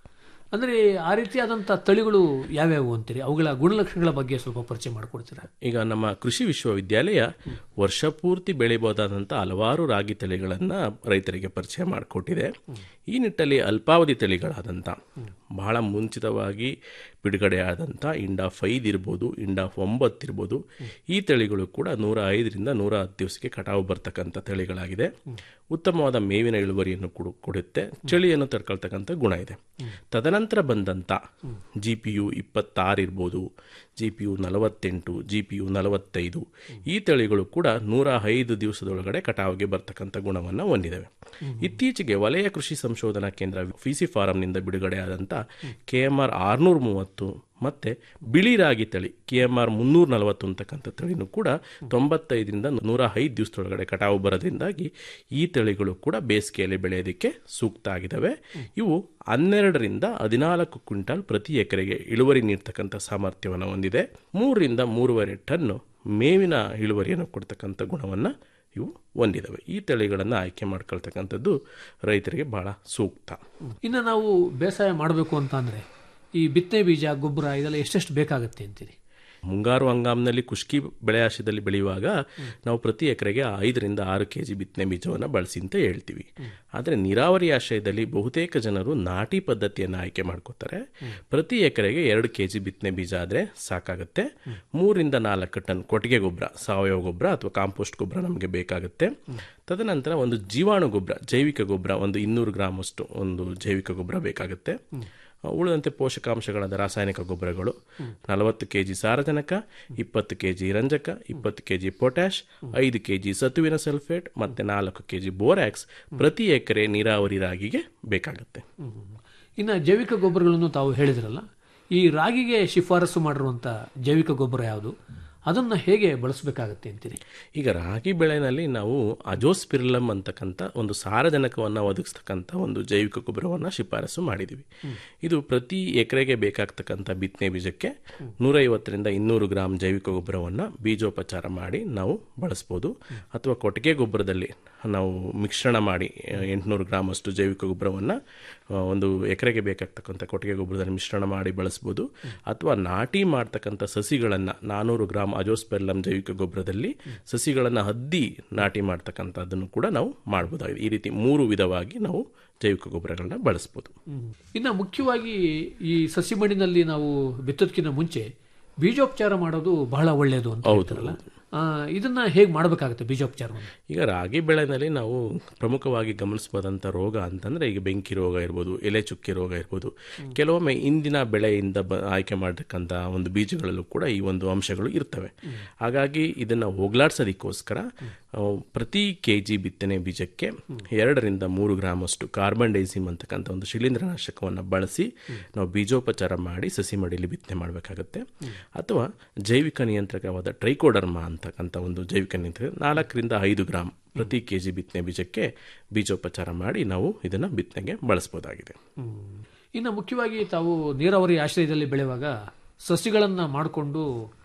ಅಂದ್ರೆ ಆ ರೀತಿಯಾದಂಥ ತಳಿಗಳು ಯಾವ್ಯಾವು ಅಂತೀರಿ ಅವುಗಳ ಗುಣಲಕ್ಷಣಗಳ ಬಗ್ಗೆ ಸ್ವಲ್ಪ ಪರಿಚಯ ಮಾಡಿಕೊಡ್ತೀರಾ ಈಗ ನಮ್ಮ ಕೃಷಿ ವಿಶ್ವವಿದ್ಯಾಲಯ ವರ್ಷ ಪೂರ್ತಿ ಬೆಳೆಯಬಹುದಾದಂಥ ಹಲವಾರು ರಾಗಿ ತಳಿಗಳನ್ನು ರೈತರಿಗೆ ಪರಿಚಯ ಮಾಡಿಕೊಟ್ಟಿದೆ ಈ ನಿಟ್ಟಲ್ಲಿ ಅಲ್ಪಾವಧಿ ತಳಿಗಳಾದಂಥ ಬಹಳ ಮುಂಚಿತವಾಗಿ ಬಿಡುಗಡೆಯಾದಂಥ ಇಂಡಾಫ್ ಐದು ಇರ್ಬೋದು ಇಂಡಾಫ್ ಒಂಬತ್ತು ಇರ್ಬೋದು ಈ ತಳಿಗಳು ಕೂಡ ನೂರ ಐದರಿಂದ ನೂರ ಹತ್ತು ದಿವಸಕ್ಕೆ ಕಟಾವು ಬರ್ತಕ್ಕಂಥ ತಳಿಗಳಾಗಿದೆ ಉತ್ತಮವಾದ ಮೇವಿನ ಇಳುವರಿಯನ್ನು ಕೊಡು ಕೊಡುತ್ತೆ ಚಳಿಯನ್ನು ತಡ್ಕೊಳ್ತಕ್ಕಂಥ ಗುಣ ಇದೆ ತದನಂತರ ಬಂದಂಥ ಜಿ ಪಿ ಯು ಇಪ್ಪತ್ತಾರು ಇರ್ಬೋದು ಜಿ ಪಿ ಯು ನಲವತ್ತೆಂಟು ಜಿ ಪಿ ಯು ನಲವತ್ತೈದು ಈ ತಳಿಗಳು ಕೂಡ ನೂರ ಐದು ದಿವಸದೊಳಗಡೆ ಕಟಾವಿಗೆ ಬರ್ತಕ್ಕಂಥ ಗುಣವನ್ನು ಹೊಂದಿದವೆ ಇತ್ತೀಚೆಗೆ ವಲಯ ಕೃಷಿ ಸಂಶೋಧನಾ ಕೇಂದ್ರ ಫಿಸಿ ಫಾರಂನಿಂದ ಬಿಡುಗಡೆಯಾದಂಥ ಕೆ ಎಮ್ ಆರ್ ಆರುನೂರ ಮೂವತ್ತು ಮತ್ತು ಬಿಳಿ ರಾಗಿ ತಳಿ ಕೆ ಎಮ್ ಆರ್ ಮುನ್ನೂರ ನಲವತ್ತು ಅಂತಕ್ಕಂಥ ತಳಿನೂ ಕೂಡ ತೊಂಬತ್ತೈದರಿಂದ ನೂರ ಐದು ದಿವಸದೊಳಗಡೆ ಕಟಾವು ಬರೋದ್ರಿಂದಾಗಿ ಈ ತಳಿಗಳು ಕೂಡ ಬೇಸಿಗೆಯಲ್ಲಿ ಬೆಳೆಯೋದಕ್ಕೆ ಸೂಕ್ತ ಆಗಿದ್ದಾವೆ ಇವು ಹನ್ನೆರಡರಿಂದ ಹದಿನಾಲ್ಕು ಕ್ವಿಂಟಾಲ್ ಪ್ರತಿ ಎಕರೆಗೆ ಇಳುವರಿ ನೀಡ್ತಕ್ಕಂಥ ಸಾಮರ್ಥ್ಯವನ್ನು ಹೊಂದಿದೆ ಮೂರರಿಂದ ಮೂರುವರೆ ಟನ್ನು ಮೇವಿನ ಇಳುವರಿಯನ್ನು ಕೊಡ್ತಕ್ಕಂಥ ಗುಣವನ್ನು ಇವು ಹೊಂದಿದವೆ ಈ ತಳಿಗಳನ್ನು ಆಯ್ಕೆ ಮಾಡ್ಕೊಳ್ತಕ್ಕಂಥದ್ದು ರೈತರಿಗೆ ಬಹಳ ಸೂಕ್ತ ಇನ್ನು ನಾವು ಬೇಸಾಯ ಮಾಡಬೇಕು ಅಂತ ಅಂದ್ರೆ ಈ ಬಿತ್ತನೆ ಬೀಜ ಗೊಬ್ಬರ ಇದೆಲ್ಲ ಎಷ್ಟೆಷ್ಟು ಬೇಕಾಗುತ್ತೆ ಅಂತೀರಿ ಮುಂಗಾರು ಹಂಗಾಮಿನಲ್ಲಿ ಕುಷ್ಕಿ ಬೆಳೆ ಆಶ್ರಯದಲ್ಲಿ ಬೆಳೆಯುವಾಗ ನಾವು ಪ್ರತಿ ಎಕರೆಗೆ ಐದರಿಂದ ಆರು ಕೆ ಜಿ ಬಿತ್ತನೆ ಬೀಜವನ್ನು ಬಳಸಿ ಅಂತ ಹೇಳ್ತೀವಿ ಆದರೆ ನೀರಾವರಿ ಆಶ್ರಯದಲ್ಲಿ ಬಹುತೇಕ ಜನರು ನಾಟಿ ಪದ್ಧತಿಯನ್ನು ಆಯ್ಕೆ ಮಾಡ್ಕೋತಾರೆ ಪ್ರತಿ ಎಕರೆಗೆ ಎರಡು ಕೆ ಜಿ ಬಿತ್ತನೆ ಬೀಜ ಆದರೆ ಸಾಕಾಗುತ್ತೆ ಮೂರಿಂದ ನಾಲ್ಕು ಟನ್ ಕೊಟ್ಟಿಗೆ ಗೊಬ್ಬರ ಸಾವಯವ ಗೊಬ್ಬರ ಅಥವಾ ಕಾಂಪೋಸ್ಟ್ ಗೊಬ್ಬರ ನಮಗೆ ಬೇಕಾಗುತ್ತೆ ತದನಂತರ ಒಂದು ಜೀವಾಣು ಗೊಬ್ಬರ ಜೈವಿಕ ಗೊಬ್ಬರ ಒಂದು ಇನ್ನೂರು ಗ್ರಾಮ್ ಅಷ್ಟು ಒಂದು ಜೈವಿಕ ಗೊಬ್ಬರ ಬೇಕಾಗುತ್ತೆ ಉಳಿದಂತೆ ಪೋಷಕಾಂಶಗಳಾದ ರಾಸಾಯನಿಕ ಗೊಬ್ಬರಗಳು ನಲವತ್ತು ಕೆ ಜಿ ಸಾರಜನಕ ಇಪ್ಪತ್ತು ಕೆ ಜಿ ರಂಜಕ ಇಪ್ಪತ್ತು ಕೆ ಜಿ ಪೊಟ್ಯಾಶ್ ಐದು ಕೆ ಜಿ ಸತುವಿನ ಸಲ್ಫೇಟ್ ಮತ್ತು ನಾಲ್ಕು ಕೆ ಜಿ ಬೋರ್ಯಾಕ್ಸ್ ಪ್ರತಿ ಎಕರೆ ನೀರಾವರಿ ರಾಗಿಗೆ ಬೇಕಾಗುತ್ತೆ ಇನ್ನು ಜೈವಿಕ ಗೊಬ್ಬರಗಳನ್ನು ತಾವು ಹೇಳಿದ್ರಲ್ಲ ಈ ರಾಗಿಗೆ ಶಿಫಾರಸು ಮಾಡಿರುವಂಥ ಜೈವಿಕ ಗೊಬ್ಬರ ಯಾವುದು ಅದನ್ನು ಹೇಗೆ ಬಳಸಬೇಕಾಗತ್ತೆ ಅಂತೀರಿ ಈಗ ರಾಗಿ ಬೆಳೆನಲ್ಲಿ ನಾವು ಅಜೋಸ್ಪಿರ್ಲಮ್ ಅಂತಕ್ಕಂಥ ಒಂದು ಸಾರಜನಕವನ್ನು ಒದಗಿಸ್ತಕ್ಕಂಥ ಒಂದು ಜೈವಿಕ ಗೊಬ್ಬರವನ್ನು ಶಿಫಾರಸು ಮಾಡಿದ್ದೀವಿ ಇದು ಪ್ರತಿ ಎಕರೆಗೆ ಬೇಕಾಗ್ತಕ್ಕಂಥ ಬಿತ್ತನೆ ಬೀಜಕ್ಕೆ ನೂರೈವತ್ತರಿಂದ ಇನ್ನೂರು ಗ್ರಾಮ್ ಜೈವಿಕ ಗೊಬ್ಬರವನ್ನು ಬೀಜೋಪಚಾರ ಮಾಡಿ ನಾವು ಬಳಸ್ಬೋದು ಅಥವಾ ಕೊಟ್ಟಿಗೆ ಗೊಬ್ಬರದಲ್ಲಿ ನಾವು ಮಿಶ್ರಣ ಮಾಡಿ ಎಂಟುನೂರು ಗ್ರಾಮ್ ಅಷ್ಟು ಜೈವಿಕ ಗೊಬ್ಬರವನ್ನು ಒಂದು ಎಕರೆಗೆ ಬೇಕಾಗ್ತಕ್ಕಂಥ ಕೊಟ್ಟಿಗೆ ಗೊಬ್ಬರದಲ್ಲಿ ಮಿಶ್ರಣ ಮಾಡಿ ಬಳಸ್ಬೋದು ಅಥವಾ ನಾಟಿ ಮಾಡ್ತಕ್ಕಂಥ ಸಸಿಗಳನ್ನು ನಾನ್ನೂರು ಗ್ರಾಮ್ ಅಜೋಸ್ಪೆರ್ಲಮ್ ಜೈವಿಕ ಗೊಬ್ಬರದಲ್ಲಿ ಸಸಿಗಳನ್ನು ಹದ್ದಿ ನಾಟಿ ಮಾಡ್ತಕ್ಕಂಥದ್ದನ್ನು ಕೂಡ ನಾವು ಮಾಡ್ಬೋದಾಗಿದೆ ಈ ರೀತಿ ಮೂರು ವಿಧವಾಗಿ ನಾವು ಜೈವಿಕ ಗೊಬ್ಬರಗಳನ್ನ ಬಳಸ್ಬೋದು ಇನ್ನು ಮುಖ್ಯವಾಗಿ ಈ ಸಸಿ ಮಣ್ಣಿನಲ್ಲಿ ನಾವು ಬಿತ್ತೋದಕ್ಕಿಂತ ಮುಂಚೆ ಬೀಜೋಪಚಾರ ಮಾಡೋದು ಬಹಳ ಒಳ್ಳೆಯದು ಅಂತ ಹೇಳ್ತಾರಲ್ಲ ಆ, ಇದನ್ನ ಹೇಗೆ ಮಾಡಬೇಕಾಗುತ್ತೆ ಬೀಜೋಪಚಾರವನ್ನು ಈಗ ರಾಗಿ ಬೆಳೆನಲ್ಲಿ ನಾವು ಪ್ರಮುಖವಾಗಿ ಗಮನಿಸಬಹುದಂಥ ರೋಗ ಅಂತಂದರೆ ಈಗ ಬೆಂಕಿ ರೋಗ ಇರ್ಬೋದು ಎಲೆ ಚುಕ್ಕೆ ರೋಗ ಇರ್ಬೋದು ಕೆಲವೊಮ್ಮೆ ಇಂದಿನ ಬೆಳೆಯಿಂದ ಬ ಆಯ್ಕೆ ಮಾಡತಕ್ಕಂಥ ಒಂದು ಬೀಜಗಳಲ್ಲೂ ಕೂಡ ಈ ಒಂದು ಅಂಶಗಳು ಇರ್ತವೆ ಹಾಗಾಗಿ ಇದನ್ನು ಹೋಗ್ಲಾಡ್ಸೋದಕ್ಕೋಸ್ಕರ ಆ, ಪ್ರತಿ ಕೆ ಜಿ ಬಿತ್ತನೆ ಬೀಜಕ್ಕೆ ಎರಡರಿಂದ ಮೂರು ಗ್ರಾಮ್ ಅಷ್ಟು ಕಾರ್ಬನ್ ಡೈಸಿಮ್ ಅಂತಕ್ಕಂಥ ಒಂದು ಶಿಲೀಂಧ್ರನಾಶಕವನ್ನು ಬಳಸಿ ನಾವು ಬೀಜೋಪಚಾರ ಮಾಡಿ ಸಸಿ ಮಡಿಲಿ ಬಿತ್ತನೆ ಮಾಡಬೇಕಾಗತ್ತೆ ಅಥವಾ ಜೈವಿಕ ನಿಯಂತ್ರಕವಾದ ಟ್ರೈಕೋಡರ್ಮಾ ಅಂತಕ್ಕಂಥ ಒಂದು ಜೈವಿಕ ನಿಯಂತ್ರಕ ನಾಲ್ಕರಿಂದ ಐದು ಗ್ರಾಮ್ ಪ್ರತಿ ಕೆ ಜಿ ಬಿತ್ತನೆ ಬೀಜಕ್ಕೆ ಬೀಜೋಪಚಾರ ಮಾಡಿ ನಾವು ಇದನ್ನು ಬಿತ್ತನೆಗೆ ಬಳಸ್ಬೋದಾಗಿದೆ ಇನ್ನು ಮುಖ್ಯವಾಗಿ ತಾವು ನೀರಾವರಿ ಆಶ್ರಯದಲ್ಲಿ ಬೆಳೆಯುವಾಗ ಸಸಿಗಳನ್ನು ಮಾಡಿಕೊಂಡು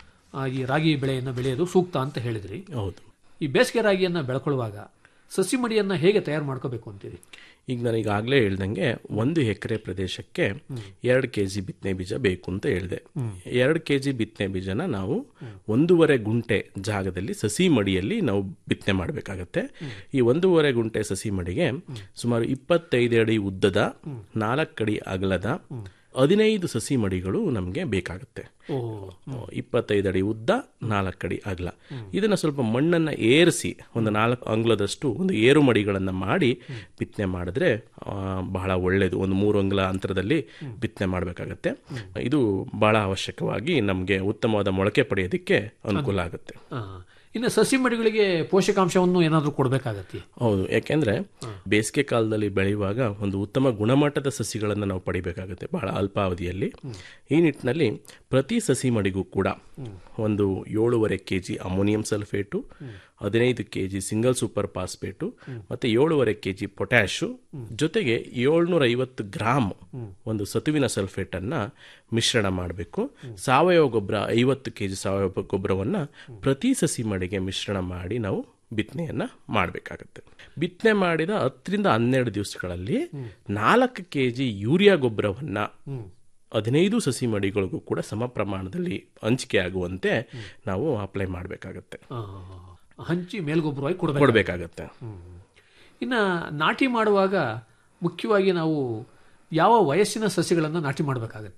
ಈ ರಾಗಿ ಬೆಳೆಯನ್ನು ಬೆಳೆಯೋದು ಸೂಕ್ತ ಅಂತ ಹೇಳಿದ್ರಿ ಹೌದು ಈ ಬೇಸಿಗೆ ರಾಗಿಯನ್ನು ಬೆಳ್ಕೊಳ್ಳುವಾಗ ಸಸಿ ಮಡಿಯನ್ನು ಹೇಗೆ ತಯಾರು ಮಾಡ್ಕೋಬೇಕು ಅಂತೀರಿ ಈಗ ನಾನು ಈಗಾಗಲೇ ಹೇಳ್ದಂಗೆ ಒಂದು ಎಕರೆ ಪ್ರದೇಶಕ್ಕೆ ಎರಡು ಕೆ ಜಿ ಬಿತ್ತನೆ ಬೀಜ ಬೇಕು ಅಂತ ಹೇಳಿದೆ ಎರಡು ಕೆ ಜಿ ಬಿತ್ತನೆ ಬೀಜನ ನಾವು ಒಂದೂವರೆ ಗುಂಟೆ ಜಾಗದಲ್ಲಿ ಸಸಿ ಮಡಿಯಲ್ಲಿ ನಾವು ಬಿತ್ತನೆ ಮಾಡಬೇಕಾಗತ್ತೆ ಈ ಒಂದೂವರೆ ಗುಂಟೆ ಸಸಿ ಮಡಿಗೆ ಸುಮಾರು ಇಪ್ಪತ್ತೈದು ಅಡಿ ಉದ್ದದ ನಾಲ್ಕು ಅಡಿ ಅಗಲದ ಹದಿನೈದು ಸಸಿ ಮಡಿಗಳು ನಮಗೆ ಬೇಕಾಗುತ್ತೆ ಇಪ್ಪತ್ತೈದು ಅಡಿ ಉದ್ದ ನಾಲ್ಕು ಅಡಿ ಅಗಲ ಇದನ್ನ ಸ್ವಲ್ಪ ಮಣ್ಣನ್ನು ಏರಿಸಿ ಒಂದು ನಾಲ್ಕು ಅಂಗ್ಲದಷ್ಟು ಒಂದು ಏರು ಮಡಿಗಳನ್ನು ಮಾಡಿ ಬಿತ್ತನೆ ಮಾಡಿದ್ರೆ ಆ, ಬಹಳ ಒಳ್ಳೆಯದು ಒಂದು ಮೂರು ಅಂಗ್ಲ ಅಂತರದಲ್ಲಿ ಬಿತ್ತನೆ ಮಾಡಬೇಕಾಗತ್ತೆ ಇದು ಬಹಳ ಅವಶ್ಯಕವಾಗಿ ನಮಗೆ ಉತ್ತಮವಾದ ಮೊಳಕೆ ಪಡೆಯೋದಕ್ಕೆ ಅನುಕೂಲ ಆಗುತ್ತೆ ಆ, ಇನ್ನು ಸಸಿ ಮಡಿಗಳಿಗೆ ಪೋಷಕಾಂಶವನ್ನು ಏನಾದರೂ ಕೊಡಬೇಕಾಗತ್ತೆ ಹೌದು ಯಾಕೆಂದ್ರೆ ಬೇಸಿಗೆ ಕಾಲದಲ್ಲಿ ಬೆಳೆಯುವಾಗ ಒಂದು ಉತ್ತಮ ಗುಣಮಟ್ಟದ ಸಸಿಗಳನ್ನು ನಾವು ಪಡಿಬೇಕಾಗುತ್ತೆ ಬಹಳ ಅಲ್ಪಾವಧಿಯಲ್ಲಿ ಈ ನಿಟ್ಟಿನಲ್ಲಿ ಪ್ರತಿ ಸಸಿ ಮಡಿಗೂ ಕೂಡ ಒಂದು ಏಳೂವರೆ ಕೆ ಜಿ ಅಮೋನಿಯಂ ಸಲ್ಫೇಟು ಹದಿನೈದು K G single super phosphate ಮತ್ತು ಏಳೂವರೆ ಕೆ ಜಿ ಪೊಟ್ಯಾಶು ಜೊತೆಗೆ ಏಳ್ನೂರ ಐವತ್ತು ಗ್ರಾಮ್ ಒಂದು ಸತುವಿನ ಸಲ್ಫೇಟನ್ನು ಮಿಶ್ರಣ ಮಾಡಬೇಕು ಸಾವಯವ ಗೊಬ್ಬರ ಐವತ್ತು ಕೆ ಜಿ ಸಾವಯವ ಗೊಬ್ಬರವನ್ನು ಪ್ರತಿ ಸಸಿ ಮಡಿಗೆ ಮಿಶ್ರಣ ಮಾಡಿ ನಾವು ಬಿತ್ತನೆಯನ್ನ ಮಾಡಬೇಕಾಗತ್ತೆ ಬಿತ್ತನೆ ಮಾಡಿದ ಹತ್ತರಿಂದ ಹನ್ನೆರಡು ದಿವಸಗಳಲ್ಲಿ ನಾಲ್ಕು ಕೆ ಜಿ ಯೂರಿಯಾ ಗೊಬ್ಬರವನ್ನ ಹದಿನೈದು ಸಸಿ ಮಡಿಗಳಿಗೂ ಕೂಡ ಸಮ ಪ್ರಮಾಣದಲ್ಲಿ ಹಂಚಿಕೆ ಆಗುವಂತೆ ನಾವು ಅಪ್ಲೈ ಮಾಡಬೇಕಾಗತ್ತೆ ಆ, ಹಂಚಿ ಮೇಲ್ಗೊಬ್ಬರವಾಗಿ ಕೊಡಬೇಕು ಕೊಡಬೇಕಾಗತ್ತೆ ಇನ್ನು ನಾಟಿ ಮಾಡುವಾಗ ಮುಖ್ಯವಾಗಿ ನಾವು ಯಾವ ವಯಸ್ಸಿನ ಸಸಿಗಳನ್ನು ನಾಟಿ ಮಾಡಬೇಕಾಗತ್ತೆ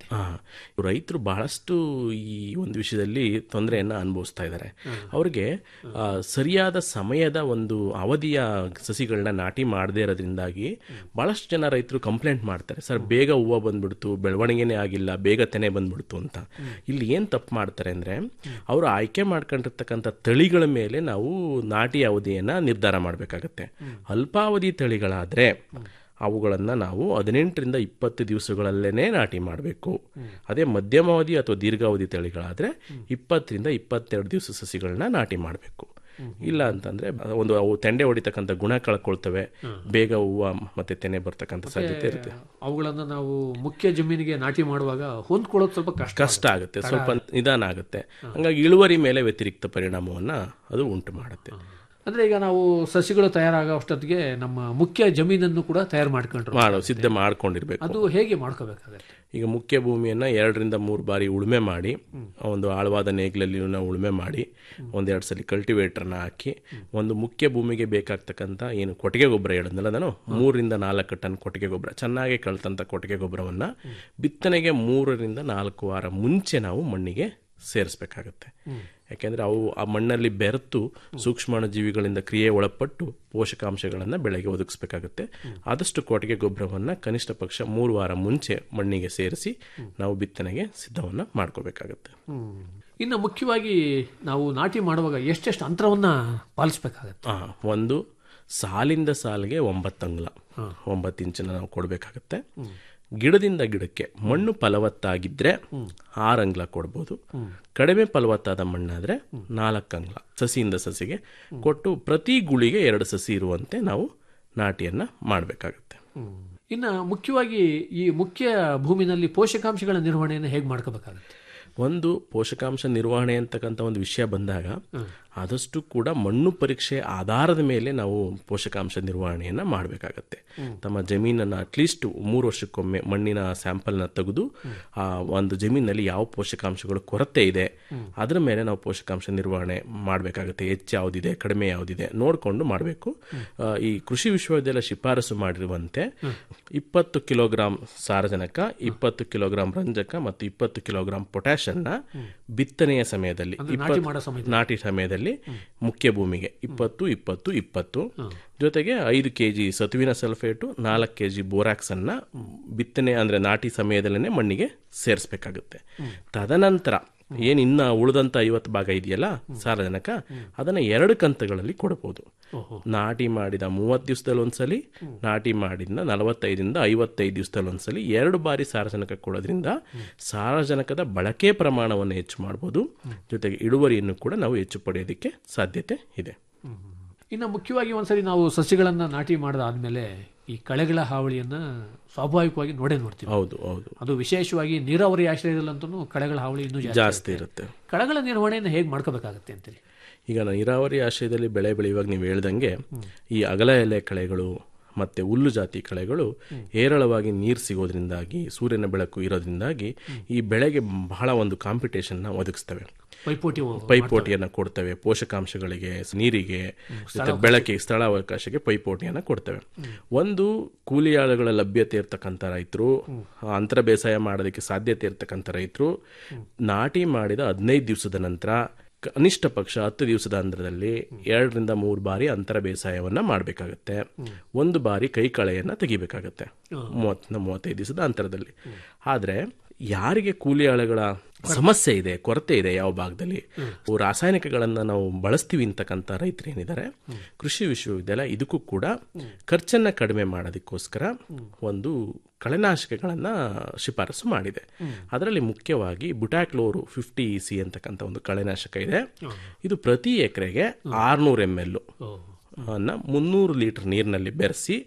ರೈತರು ಬಹಳಷ್ಟು ಈ ಒಂದು ವಿಷಯದಲ್ಲಿ ತೊಂದರೆಯನ್ನ ಅನುಭವಿಸ್ತಾ ಇದ್ದಾರೆ ಅವ್ರಿಗೆ ಆ, ಸರಿಯಾದ ಸಮಯದ ಒಂದು ಅವಧಿಯ ಸಸಿಗಳನ್ನ ನಾಟಿ ಮಾಡದೇ ಇರೋದ್ರಿಂದಾಗಿ ಬಹಳಷ್ಟು ಜನ ರೈತರು ಕಂಪ್ಲೇಂಟ್ ಮಾಡ್ತಾರೆ ಸರ್ ಬೇಗ ಹೂವು ಬಂದ್ಬಿಡ್ತು ಬೆಳವಣಿಗೆನೇ ಆಗಿಲ್ಲ ಬೇಗ ತೆನೆ ಬಂದ್ಬಿಡ್ತು ಅಂತ ಇಲ್ಲಿ ಏನು ತಪ್ಪು ಮಾಡ್ತಾರೆ ಅಂದ್ರೆ ಅವರು ಆಯ್ಕೆ ಮಾಡ್ಕೊಂಡಿರ್ತಕ್ಕಂಥ ತಳಿಗಳ ಮೇಲೆ ನಾವು ನಾಟಿ ಅವಧಿಯನ್ನ ನಿರ್ಧಾರ ಮಾಡಬೇಕಾಗತ್ತೆ ಅಲ್ಪಾವಧಿ ತಳಿಗಳಾದ್ರೆ ಅವುಗಳನ್ನು ನಾವು ಹದಿನೆಂಟರಿಂದ ಇಪ್ಪತ್ತು ದಿವಸಗಳಲ್ಲೇ ನಾಟಿ ಮಾಡಬೇಕು ಅದೇ ಮಧ್ಯಮಾವಧಿ ಅಥವಾ ದೀರ್ಘಾವಧಿ ತಳಿಗಳಾದರೆ ಇಪ್ಪತ್ತರಿಂದ ಇಪ್ಪತ್ತೆರಡು ದಿವಸ ಸಸಿಗಳನ್ನ ನಾಟಿ ಮಾಡಬೇಕು ಇಲ್ಲ ಅಂತಂದ್ರೆ ಒಂದು ಅವು ತೆಂಡೆ ಹೊಡಿತಕ್ಕಂಥ ಗುಣ ಕಳ್ಕೊಳ್ತವೆ ಬೇಗ ಹೂವು ಮತ್ತೆ ತೆನೆ ಬರ್ತಕ್ಕಂಥ ಸಾಧ್ಯತೆ ಇರುತ್ತೆ ಅವುಗಳನ್ನು ನಾವು ಮುಖ್ಯ ಜಮೀನಿಗೆ ನಾಟಿ ಮಾಡುವಾಗ ಹೊಂದ್ಕೊಳ್ಳೋದು ಸ್ವಲ್ಪ ಕಷ್ಟ ಕಷ್ಟ ಆಗುತ್ತೆ ಸ್ವಲ್ಪ ನಿಧಾನ ಆಗುತ್ತೆ ಹಂಗಾಗಿ ಇಳುವರಿ ಮೇಲೆ ವ್ಯತಿರಿಕ್ತ ಪರಿಣಾಮವನ್ನ ಅದು ಉಂಟು ಮಾಡುತ್ತೆ ಅಂದ್ರೆ ಈಗ ನಾವು ಸಸಿಗಳು ತಯಾರಾಗೋ ಅಷ್ಟೊತ್ತಿಗೆ ನಮ್ಮ ಮುಖ್ಯ ಜಮೀನನ್ನು ಕೂಡ ತಯಾರು ಮಾಡ್ಕೊಂಡ್ರು ಮಾಡೋ ಸಿದ್ಧ ಮಾಡ್ಕೊಂಡಿರ್ಬೇಕು ಅದು ಹೇಗೆ ಮಾಡ್ಕೋಬೇಕಾಗತ್ತೆ ಈಗ ಮುಖ್ಯ ಭೂಮಿಯನ್ನ ಎರಡರಿಂದ ಮೂರು ಬಾರಿ ಉಳುಮೆ ಮಾಡಿ ಒಂದು ಆಳವಾದ ನೇಗಿಲಲ್ಲಿ ನಾವು ಉಳುಮೆ ಮಾಡಿ ಒಂದೆರಡು ಸಲ ಕಲ್ಟಿವೇಟರ್ನ ಹಾಕಿ ಒಂದು ಮುಖ್ಯ ಭೂಮಿಗೆ ಬೇಕಾಗ್ತಕ್ಕಂಥ ಏನು ಕೊಟ್ಟಿಗೆ ಗೊಬ್ಬರ ಹೇಳಿದ್ನಲ್ಲ ನಾನು ಮೂರರಿಂದ ನಾಲ್ಕು ಟನ್ ಕೊಟ್ಟಿಗೆ ಗೊಬ್ಬರ ಚೆನ್ನಾಗಿ ಕಳ್ತಂಥ ಕೊಟ್ಟಿಗೆ ಗೊಬ್ಬರವನ್ನ ಬಿತ್ತನೆಗೆ ಮೂರರಿಂದ ನಾಲ್ಕು ವಾರ ಮುಂಚೆ ನಾವು ಮಣ್ಣಿಗೆ ಸೇರಿಸ್ಬೇಕಾಗತ್ತೆ ಯಾಕೆಂದ್ರೆ ಅವು ಆ ಮಣ್ಣಲ್ಲಿ ಬೆರೆತು ಸೂಕ್ಷ್ಮಾಣು ಜೀವಿಗಳಿಂದ ಕ್ರಿಯೆ ಒಳಪಟ್ಟು ಪೋಷಕಾಂಶಗಳನ್ನು ಬೆಳೆಗೆ ಒದಗಿಸ್ಬೇಕಾಗುತ್ತೆ ಆದಷ್ಟು ಕೊಟ್ಟಿಗೆ ಗೊಬ್ಬರವನ್ನು ಕನಿಷ್ಠ ಪಕ್ಷ ಮೂರು ವಾರ ಮುಂಚೆ ಮಣ್ಣಿಗೆ ಸೇರಿಸಿ ನಾವು ಬಿತ್ತನೆಗೆ ಸಿದ್ಧವನ್ನು ಮಾಡ್ಕೋಬೇಕಾಗತ್ತೆ ಇನ್ನು ಮುಖ್ಯವಾಗಿ ನಾವು ನಾಟಿ ಮಾಡುವಾಗ ಎಷ್ಟೆಷ್ಟು ಅಂತರವನ್ನ ಪಾಲಿಸ್ಬೇಕಾಗತ್ತೆ ಆ, ಒಂದು ಸಾಲಿಂದ ಸಾಲಿಗೆ ಒಂಬತ್ತು ಅಂಗುಲ ಒಂಬತ್ತು ಇಂಚನ್ನ ನಾವು ಕೊಡಬೇಕಾಗತ್ತೆ ಗಿಡದಿಂದ ಗಿಡಕ್ಕೆ ಮಣ್ಣು ಫಲವತ್ತಾಗಿದ್ರೆ ಆರು ಅಂಗ್ಲ ಕೊಡ್ಬೋದು ಕಡಿಮೆ ಫಲವತ್ತಾದ ಮಣ್ಣಾದ್ರೆ ನಾಲ್ಕು ಅಂಗ್ಲ ಸಸಿಯಿಂದ ಸಸಿಗೆ ಕೊಟ್ಟು ಪ್ರತಿ ಗುಳಿಗೆ ಎರಡು ಸಸಿ ಇರುವಂತೆ ನಾವು ನಾಟಿಯನ್ನ ಮಾಡಬೇಕಾಗುತ್ತೆ ಇನ್ನು ಮುಖ್ಯವಾಗಿ ಈ ಮುಖ್ಯ ಭೂಮಿನಲ್ಲಿ ಪೋಷಕಾಂಶಗಳ ನಿರ್ವಹಣೆಯನ್ನು ಹೇಗೆ ಮಾಡ್ಕೋಬೇಕಾಗತ್ತೆ ಒಂದು ಪೋಷಕಾಂಶ ನಿರ್ವಹಣೆ ಅಂತಕ್ಕಂಥ ಒಂದು ವಿಷಯ ಬಂದಾಗ ಆದಷ್ಟು ಕೂಡ ಮಣ್ಣು ಪರೀಕ್ಷೆ ಆಧಾರದ ಮೇಲೆ ನಾವು ಪೋಷಕಾಂಶ ನಿರ್ವಹಣೆಯನ್ನು ಮಾಡಬೇಕಾಗತ್ತೆ ತಮ್ಮ ಜಮೀನನ್ನು ಅಟ್ಲೀಸ್ಟ್ ಮೂರು ವರ್ಷಕ್ಕೊಮ್ಮೆ ಮಣ್ಣಿನ ಸ್ಯಾಂಪಲ್ನ ತೆಗೆದು ಆ ಒಂದು ಜಮೀನಲ್ಲಿ ಯಾವ ಪೋಷಕಾಂಶಗಳು ಕೊರತೆ ಇದೆ ಅದರ ಮೇಲೆ ನಾವು ಪೋಷಕಾಂಶ ನಿರ್ವಹಣೆ ಮಾಡಬೇಕಾಗುತ್ತೆ ಹೆಚ್ಚು ಯಾವುದಿದೆ ಕಡಿಮೆ ಯಾವುದಿದೆ ನೋಡಿಕೊಂಡು ಮಾಡಬೇಕು ಈ ಕೃಷಿ ವಿಶ್ವವಿದ್ಯಾಲಯ ಶಿಫಾರಸು ಮಾಡಿರುವಂತೆ ಇಪ್ಪತ್ತು ಕಿಲೋಗ್ರಾಂ ಸಾರಜನಕ ಇಪ್ಪತ್ತು ಕಿಲೋಗ್ರಾಂ ರಂಜಕ ಮತ್ತು ಇಪ್ಪತ್ತು ಕಿಲೋಗ್ರಾಂ ಪೊಟ್ಯಾಷನ್ನ ಬಿತ್ತನೆಯ ಸಮಯದಲ್ಲಿ ಅಂದ್ರೆ ನಾಟಿ ಇಪ್ಪತ್ತು- ಮಾಡೋ ಸಮಯದಲ್ಲಿ. ನಾಟಿ ಸಮಯದಲ್ಲಿ ಮುಖ್ಯ ಭೂಮಿಗೆ ಇಪ್ಪತ್ತು ಇಪ್ಪತ್ತು ಇಪ್ಪತ್ತು ಜೊತೆಗೆ ಐದು ಕೆ ಜಿ ಸತುವಿನ ಸಲ್ಫೇಟು ನಾಲ್ಕು ಕೆ ಜಿ ಬೋರಾಕ್ಸ್ ಅನ್ನ ಬಿತ್ತನೆ ಅಂದ್ರೆ ನಾಟಿ ಸಮಯದಲ್ಲೇ ಮಣ್ಣಿಗೆ ಸೇರಿಸ್ಬೇಕಾಗುತ್ತೆ ತದನಂತರ ಏನ್ ಇನ್ನ ಉಳಿದಂತ ಐವತ್ತು ಭಾಗ ಇದೆಯಲ್ಲ ಸಾರಜನಕ ಅದನ್ನ ಎರಡು ಕಂತುಗಳಲ್ಲಿ ಕೊಡಬಹುದು ನಾಟಿ ಮಾಡಿದ ಮೂವತ್ತು ದಿವಸದಲ್ಲಿ ಒಂದ್ಸಲಿ ನಾಟಿ ಮಾಡಿದ ನಲವತ್ತೈದರಿಂದ ಐವತ್ತೈದು ದಿವಸದಲ್ಲಿ ಒಂದ್ಸಲಿ ಎರಡು ಬಾರಿ ಸಾರಜನಕ ಕೊಡೋದ್ರಿಂದ ಸಾರಜನಕದ ಬಳಕೆ ಪ್ರಮಾಣವನ್ನು ಹೆಚ್ಚು ಮಾಡ್ಬೋದು ಜೊತೆಗೆ ಇಳುವರಿಯನ್ನು ಕೂಡ ನಾವು ಹೆಚ್ಚು ಪಡೆಯೋದಕ್ಕೆ ಸಾಧ್ಯತೆ ಇದೆ ಇನ್ನು ಮುಖ್ಯವಾಗಿ ಒಂದ್ಸರಿ ನಾವು ಸಸಿಗಳನ್ನ ನಾಟಿ ಮಾಡದಾದ್ಮೇಲೆ ಈ ಕಳೆಗಳ ಹಾವಳಿಯನ್ನ ಸ್ವಾಭಾವಿಕವಾಗಿ ನೋಡೇ ನೋಡ್ತೀವಿ ಹೌದು ಹೌದು ಅದು ವಿಶೇಷವಾಗಿ ನೀರಾವರಿ ಆಶ್ರಯದಲ್ಲಂತೂ ಕಳೆಗಳ ಹಾವಳಿ ಇನ್ನೂ ಜಾಸ್ತಿ ಇರುತ್ತೆ ಕಳೆಗಳ ನಿರ್ವಹಣೆಯನ್ನು ಹೇಗೆ ಮಾಡ್ಕೋಬೇಕಾಗತ್ತೆ ಅಂತೀರಿ ಈಗ ನೀರಾವರಿ ಆಶ್ರಯದಲ್ಲಿ ಬೆಳೆ ಬೆಳೆಯುವಾಗ ನೀವು ಹೇಳ್ದಂಗೆ ಈ ಅಗಲ ಎಲೆ ಕಳೆಗಳು ಮತ್ತೆ ಹುಲ್ಲು ಜಾತಿ ಕಳೆಗಳು ಹೇರಳವಾಗಿ ನೀರು ಸಿಗೋದ್ರಿಂದಾಗಿ ಸೂರ್ಯನ ಬೆಳಕು ಇರೋದ್ರಿಂದಾಗಿ ಈ ಬೆಳೆಗೆ ಬಹಳ ಒಂದು ಕಾಂಪಿಟೇಷನ್ನ ಒದಗಿಸ್ತವೆ ಪೈಪೋಟಿ ಪೈಪೋಟಿಯನ್ನು ಕೊಡ್ತವೆ ಪೋಷಕಾಂಶಗಳಿಗೆ ನೀರಿಗೆ ಮತ್ತೆ ಬೆಳಕಿಗೆ ಸ್ಥಳಾವಕಾಶಕ್ಕೆ ಪೈಪೋಟಿಯನ್ನು ಕೊಡ್ತವೆ ಒಂದು ಕೂಲಿ ಆಳುಗಳ ಲಭ್ಯತೆ ಇರ್ತಕ್ಕಂಥ ರೈತರು ಅಂತರ ಬೇಸಾಯ ಮಾಡೋದಕ್ಕೆ ಸಾಧ್ಯತೆ ಇರ್ತಕ್ಕಂಥ ರೈತರು ನಾಟಿ ಮಾಡಿದ ಹದಿನೈದು ದಿವಸದ ನಂತರ ಕನಿಷ್ಠ ಪಕ್ಷ ಹತ್ತು ದಿವಸದ ಅಂತರದಲ್ಲಿ ಎರಡರಿಂದ ಮೂರು ಬಾರಿ ಅಂತರ ಬೇಸಾಯವನ್ನ ಮಾಡಬೇಕಾಗತ್ತೆ ಒಂದು ಬಾರಿ ಕೈ ಕಳೆಯನ್ನ ತೆಗಿಬೇಕಾಗತ್ತೆ ಮೂವತ್ತ ಮೂವತ್ತೈದು ದಿವಸದ ಅಂತರದಲ್ಲಿ ಆದ್ರೆ ಯಾರಿಗೆ ಕೂಲಿ ಆಳುಗಳ ಸಮಸ್ಯೆ ಇದೆ ಕೊರತೆ ಇದೆ ಯಾವ ಭಾಗದಲ್ಲಿ ಅವು ರಾಸಾಯನಿಕಗಳನ್ನ ನಾವು ಬಳಸ್ತೀವಿ ಅಂತಕ್ಕಂಥ ರೈತರು ಏನಿದ್ದಾರೆ ಕೃಷಿ ವಿಶ್ವವಿದ್ಯಾಲಯ ಇದಕ್ಕೂ ಕೂಡ ಖರ್ಚನ್ನ ಕಡಿಮೆ ಮಾಡೋದಕ್ಕೋಸ್ಕರ ಒಂದು ಕಳೆನಾಶಕಗಳನ್ನ ಶಿಫಾರಸು ಮಾಡಿದೆ ಅದರಲ್ಲಿ ಮುಖ್ಯವಾಗಿ ಬುಟಾಕ್ಲೋರು ಫಿಫ್ಟಿ ಇ ಸಿ ಅಂತಕ್ಕಂಥ ಒಂದು ಕಳೆನಾಶಕ ಇದೆ ಇದು ಪ್ರತಿ ಎಕರೆಗೆ ಆರ್ನೂರು ಎಮ್ ಎಲ್ ಅನ್ನ ಮುನ್ನೂರು ಲೀಟರ್ ನೀರಿನಲ್ಲಿ ಬೆರೆಸಿ